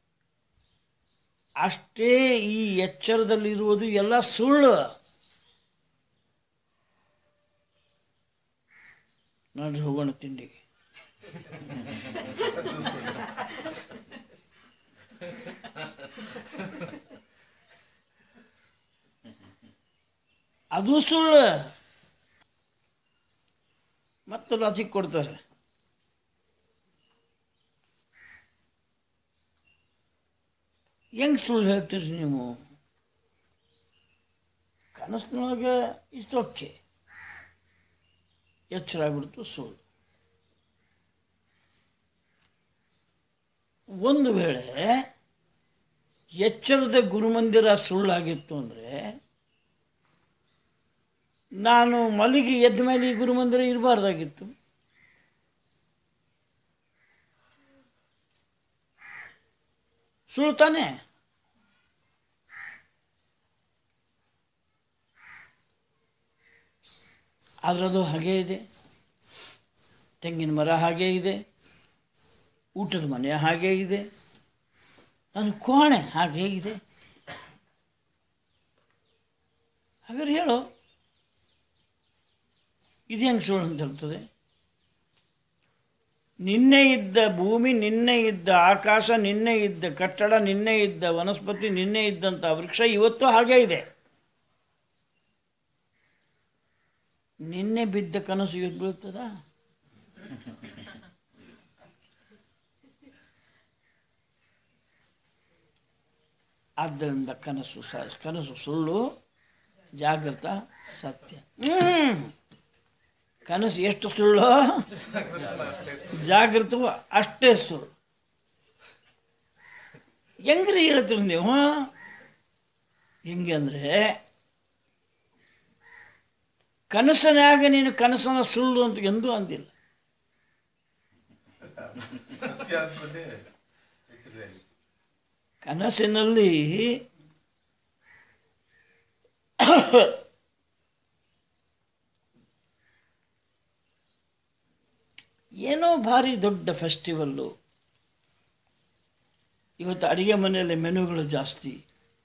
ಅಷ್ಟೇ ಈ ಎಚ್ಚರದಲ್ಲಿರುವುದು ಎಲ್ಲ ಸುಳ್ಳು ನೋಡ್ರಿ ಹೋಗೋಣ ತಿಂಡಿಗೆ ಅದು ಸುಳ್ಳು ಮತ್ತು ಲಾಜಿಕ್ ಕೊಡ್ತಾರೆ ಹೆಂಗೆ ಸುಳ್ಳು ಹೇಳ್ತೀರಿ ನೀವು ಕನಸಿನೊಳಗೆ ಇಟ್ಸ್ ಓಕೆ ಎಚ್ಚರ ಆಗ್ಬಿಡ್ತು ಸುಳ್ಳು ಒಂದು ವೇಳೆ ಎಚ್ಚರದ ಗುರುಮಂದಿರ ಸುಳ್ಳಾಗಿತ್ತು ಅಂದರೆ ನಾನು ಮಲಗಿ ಎದ್ದ ಮೇಲೆ ಈ ಗುರುಮಂದಿರ ಇರಬಾರ್ದಾಗಿತ್ತು ಸುಳ್ಳು ತಾನೆ ಆದ್ರೆ ಅದು ಹಾಗೇ ಇದೆ ತೆಂಗಿನ ಮರ ಹಾಗೇ ಇದೆ ಊಟದ ಮನೆ ಹಾಗೇ ಇದೆ ನನ್ನ ಕೋಣೆ ಹಾಗೇ ಇದೆ ಹಾಗಾದ್ರೆ ಹೇಳು ಇದು ಹೆಂಗೆ ಸುಳ್ಳು ಅಂತ ಹೇಳ್ತದೆ ನಿನ್ನೆ ಇದ್ದ ಭೂಮಿ ನಿನ್ನೆ ಇದ್ದ ಆಕಾಶ ನಿನ್ನೆ ಇದ್ದ ಕಟ್ಟಡ ನಿನ್ನೆ ಇದ್ದ ವನಸ್ಪತಿ ನಿನ್ನೆ ಇದ್ದಂಥ ವೃಕ್ಷ ಇವತ್ತು ಹಾಗೇ ಇದೆ ನಿನ್ನೆ ಬಿದ್ದ ಕನಸು ಇವತ್ತು ಬೀಳ್ತದ ಆದ್ದರಿಂದ ಕನಸು ಸ ಕನಸು ಸುಳ್ಳು ಜಾಗೃತ ಸತ್ಯ ಹ್ಮ್. ಕನಸು ಎಷ್ಟು ಸುಳ್ಳು ಜಾಗೃತವು ಅಷ್ಟೇ ಸುಳ್ಳು ಹೆಂಗ್ರಿ ಹೇಳ್ತೀರಿ ನೀವು ಹೆಂಗೆ ಅಂದರೆ ಕನಸನ್ಯಾಗ ನೀನು ಕನಸನ್ನ ಸುಳ್ಳು ಅಂತ ಎಂದೂ ಅಂದಿಲ್ಲ ಸತ್ಯ ಅಂದ್ಕೊಂಡೆ ಎಚ್ಚರಿಕೆ ಕನಸಿನಲ್ಲಿ ಏನೋ ಭಾರಿ ದೊಡ್ಡ ಫೆಸ್ಟಿವಲ್ಲು ಇವತ್ತು ಅಡುಗೆ ಮನೆಯಲ್ಲಿ ಮೆನುಗಳು ಜಾಸ್ತಿ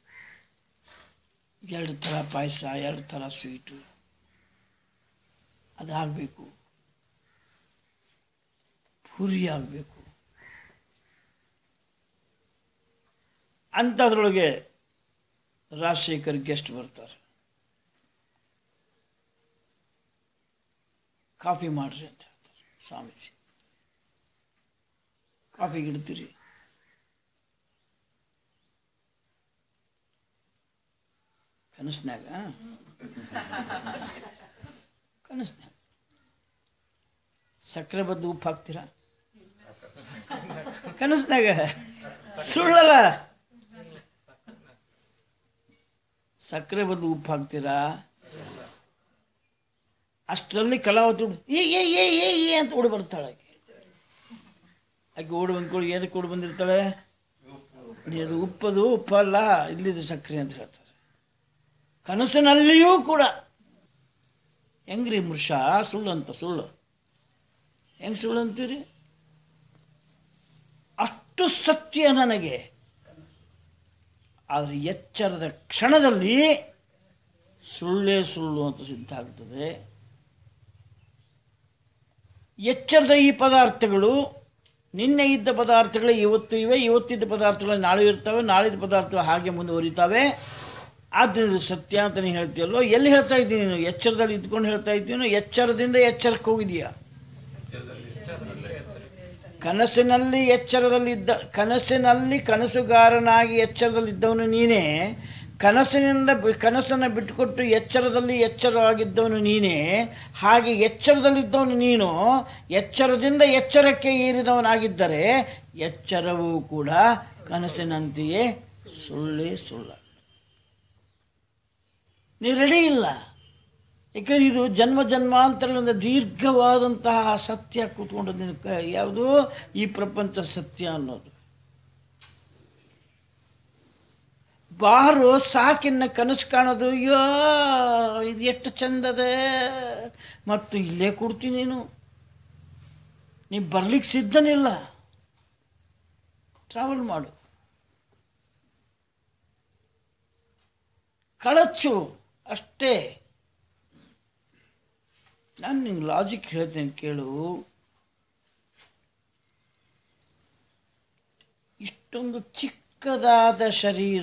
ಎರಡು ಥರ ಪಾಯಸ ಎರಡು ಥರ ಸ್ವೀಟು ಅದಾಗಬೇಕು ಪೂರಿ ಆಗಬೇಕು ಅಂಥದ್ರೊಳಗೆ ರಾಜಶೇಖರ್ ಗೆಸ್ಟ್ ಬರ್ತಾರೆ ಕಾಫಿ ಮಾಡ್ರಿ ಅಂತ ಹೇಳ್ತಾರೆ ಸ್ವಾಮೀಜಿ ಕಾಫಿಗೆ ಇಡ್ತೀರಿ ಕನಸ್ನ್ಯಾಗ ಕನಸ್ನ್ಯಾಗ ಸಕ್ಕರೆ ಬದ್ದು ಉಪ್ಪು ಹಾಕ್ತೀರಾ ಕನಸ್ನ್ಯಾಗ ಸುಳ್ಳಲ್ಲ ಸಕ್ಕರೆ ಬದ್ದು ಉಪ್ಪು ಹಾಕ್ತೀರಾ ಅಷ್ಟರಲ್ಲಿ ಕಲಾವತಿ ಹುಡ್ಗಿ, ಏ ಏ ಏ ಏ ಏ ಅಂತ ಓಡಿ ಬರ್ತಾಳೆ ಆಕೆ ಆಕೆ ಓಡಿ ಬಂದ್ಕೊಳ್ಳಿ ಏನಕ್ಕೆ ಓಡಿ ಬಂದಿರ್ತಾಳೆ ನೀ ಅದು ಉಪ್ಪದು ಉಪ್ಪಲ್ಲ ಇಲ್ಲಿದು ಸಕ್ಕರೆ ಅಂತ ಹೇಳ್ತಾರೆ ಕನಸಿನಲ್ಲಿಯೂ ಕೂಡ ಹೆಂಗ್ರಿ ಮೃಷ ಸುಳ್ಳು ಅಂತ ಸುಳ್ಳು ಹೆಂಗೆ ಸುಳ್ಳು ಅಂತೀರಿ ಅಷ್ಟು ಸತ್ಯ ನನಗೆ ಆದರೆ ಎಚ್ಚರದ ಕ್ಷಣದಲ್ಲಿ ಸುಳ್ಳೇ ಸುಳ್ಳು ಅಂತ ಸಿದ್ಧ ಆಗ್ತದೆ ಎಚ್ಚರದ ಈ ಪದಾರ್ಥಗಳು ನಿನ್ನೆ ಇದ್ದ ಪದಾರ್ಥಗಳು ಇವತ್ತು ಇವೆ ಇವತ್ತಿದ್ದ ಪದಾರ್ಥಗಳು ನಾಳೆ ಇರ್ತವೆ ನಾಳಿದ್ದ ಪದಾರ್ಥಗಳು ಹಾಗೆ ಮುಂದುವರಿತಾವೆ ಆದ್ದರಿಂದ ಇದು ಸತ್ಯ ಅಂತ ನೀನು ಹೇಳ್ತೀಯಲ್ಲೋ ಎಲ್ಲಿ ಹೇಳ್ತಾ ಇದ್ದೀನಿ ನೀನು ಎಚ್ಚರದಲ್ಲಿ ಇದ್ಕೊಂಡು ಹೇಳ್ತಾ ಇದ್ದೀನೋ ಎಚ್ಚರದಿಂದ ಎಚ್ಚರಕ್ಕೆ ಹೋಗಿದೀಯಾ ಕನಸಿನಲ್ಲಿ ಎಚ್ಚರದಲ್ಲಿದ್ದ ಕನಸಿನಲ್ಲಿ ಕನಸುಗಾರನಾಗಿ ಎಚ್ಚರದಲ್ಲಿದ್ದವನು ನೀನೇ ಕನಸಿನಿಂದ ಬಿ- ಕನಸನ್ನು ಬಿಟ್ಟುಕೊಟ್ಟು ಎಚ್ಚರದಲ್ಲಿ ಎಚ್ಚರವಾಗಿದ್ದವನು ನೀನೇ ಹಾಗೆ ಎಚ್ಚರದಲ್ಲಿದ್ದವನು ನೀನು ಎಚ್ಚರದಿಂದ ಎಚ್ಚರಕ್ಕೆ ಏರಿದವನಾಗಿದ್ದರೆ ಎಚ್ಚರವೂ ಕೂಡ ಕನಸಿನಂತೆಯೇ ಸುಳ್ಳೇ ಸುಳ್ಳ ನೀ ರೆಡಿ ಇಲ್ಲ ಯಾಕಂದ್ರೆ ಇದು ಜನ್ಮ ಜನ್ಮಾಂತರಗಳಿಂದ ದೀರ್ಘವಾದಂತಹ ಸತ್ಯ ಕೂತ್ಕೊಂಡು ನಿನ್ನ ಕ ಯಾವುದು ಈ ಪ್ರಪಂಚ ಸತ್ಯ ಅನ್ನೋದು ಬಾರು ಸಾಕಿನ್ನ ಕನಸು ಕಾಣೋದು ಅಯ್ಯೋ ಇದು ಎಷ್ಟು ಚಂದದೆ ಮತ್ತು ಇಲ್ಲೇ ಕೊಡ್ತೀನಿ ನೀನು ನೀ ಬರ್ಲಿಕ್ಕೆ ಸಿದ್ಧನಿಲ್ಲ ಟ್ರಾವೆಲ್ ಮಾಡು ಕಳಚು ಅಷ್ಟೇ ನಾನು ನಿಂಗೆ ಲಾಜಿಕ್ ಹೇಳ್ತೇನೆ ಕೇಳು ಇಷ್ಟೊಂದು ಚಿಕ್ಕದಾದ ಶರೀರ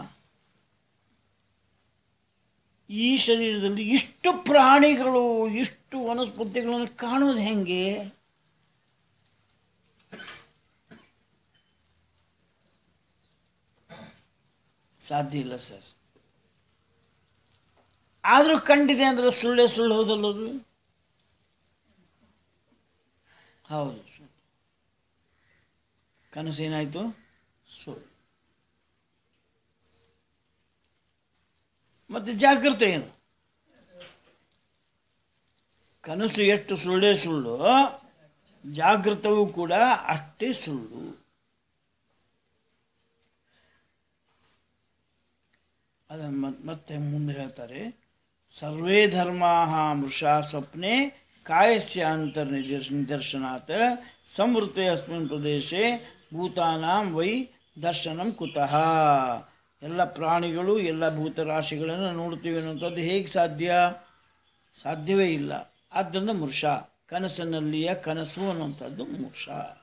ಈ ಶರೀರದಲ್ಲಿ ಇಷ್ಟು ಪ್ರಾಣಿಗಳು ಇಷ್ಟು ವನಸ್ಪತಿಗಳನ್ನು ಕಾಣೋದು ಹೆಂಗೆ ಸಾಧ್ಯ ಇಲ್ಲ ಸರ್ ಆದರೂ ಕಂಡಿದೆ ಅಂದರೆ ಸುಳ್ಳೇ ಸುಳ್ಳು ಹೌದಲ್ಲದು ಹೌದು ಸುಳ್ಳು ಕನಸು ಏನಾಯಿತು ಸುಳ್ಳು ಮತ್ತು ಜಾಗ್ರತೆ ಏನು ಕನಸು ಎಷ್ಟು ಸುಳ್ಳೇ ಸುಳ್ಳು ಜಾಗೃತವೂ ಕೂಡ ಅಷ್ಟೇ ಸುಳ್ಳು ಅದನ್ನು ಮತ್- ಮತ್ತೆ ಮುಂದೆ ಹೇಳ್ತಾರೆ ಸರ್ವೇ ಧರ್ಮಾ ಮೃಷಾ ಸ್ವಪ್ನೆ ಕಾಯಸ್ಯ ಅಂತರ್ ನಿದರ್ಶ ನಿದರ್ಶನಾತ್ ಸಂವೃತ್ತೆ ಅಸ್ಮಿನ್ ಪ್ರದೇಶೆ ಭೂತಾನಾಂ ವೈ ದರ್ಶನಂ ಕುತಃ ಎಲ್ಲ ಪ್ರಾಣಿಗಳು ಎಲ್ಲ ಭೂತರಾಶಿಗಳನ್ನು ನೋಡ್ತೀವಿ ಅನ್ನೋಂಥದ್ದು ಹೇಗೆ ಸಾಧ್ಯ ಸಾಧ್ಯವೇ ಇಲ್ಲ ಆದ್ದರಿಂದ ಮೃಷ ಕನಸಿನಲ್ಲಿಯ ಕನಸು ಅನ್ನುವಂಥದ್ದು ಮೃಷ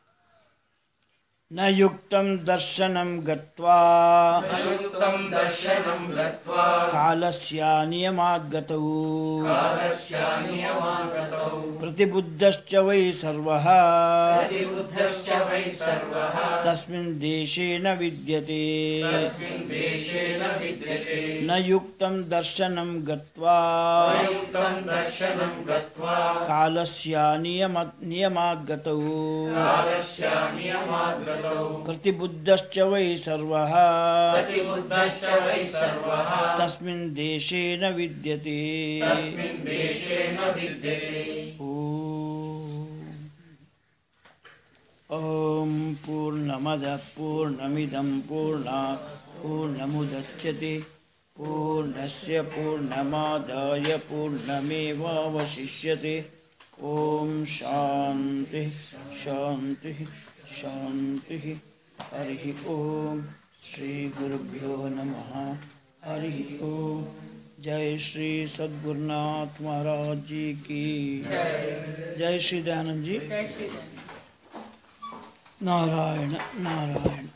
ನ ಯುಕ್ತಂ ದರ್ಶನಂ ಗತ್ವಾ युक्तं दर्शनं गत्वा ಕಾಲಸ್ಯ ನಿಯಮಾದ್ಗತವು कालस्यानियमागतौ ಪ್ರತಿಬುದ್ಧಶ್ಚ ವೈ ಸರ್ವಃ प्रतिबुद्धश्च वै सर्वः ತಸ್ಮಿನ್ ದೇಶೇ ನ ವಿದ್ಯತೆ तस्मिन् देशेन विद्यते ನ ಯುಕ್ತಂ ದರ್ಶನಂ ಗತ್ವಾ युक्तं दर्शनं गत्वा ಕಾಲಸ್ಯ ನಿಯಮ ನಿಯಮಾದ್ಗತವು कालस्यानियमागतौ ಪ್ರತಿಬುದ್ಧಶ್ಚ ವೈ ಸರ್ವಃ प्रतिबुद्धश्च वै सर्वः ತಸ್ಮಿನ್ ದೇಶೇ ನ ವಿದ್ಯತೆ तस्मिन् देशेन विद्यते ॐ पूर्णमदः पूर्णमिदं पूर्णात् पूर्णमुदच्यते पूर्णस्य पूर्णमादाय पूर्णमेवावशिष्यते ॐ शान्तिः शान्तिः शान्तिः हरिः ॐ श्रीगुरुभ्यो नमः हरिः ॐ जय श्री सद्गुरुनाथ महाराज जी की जय श्री दयानंद जी नारायण नारायण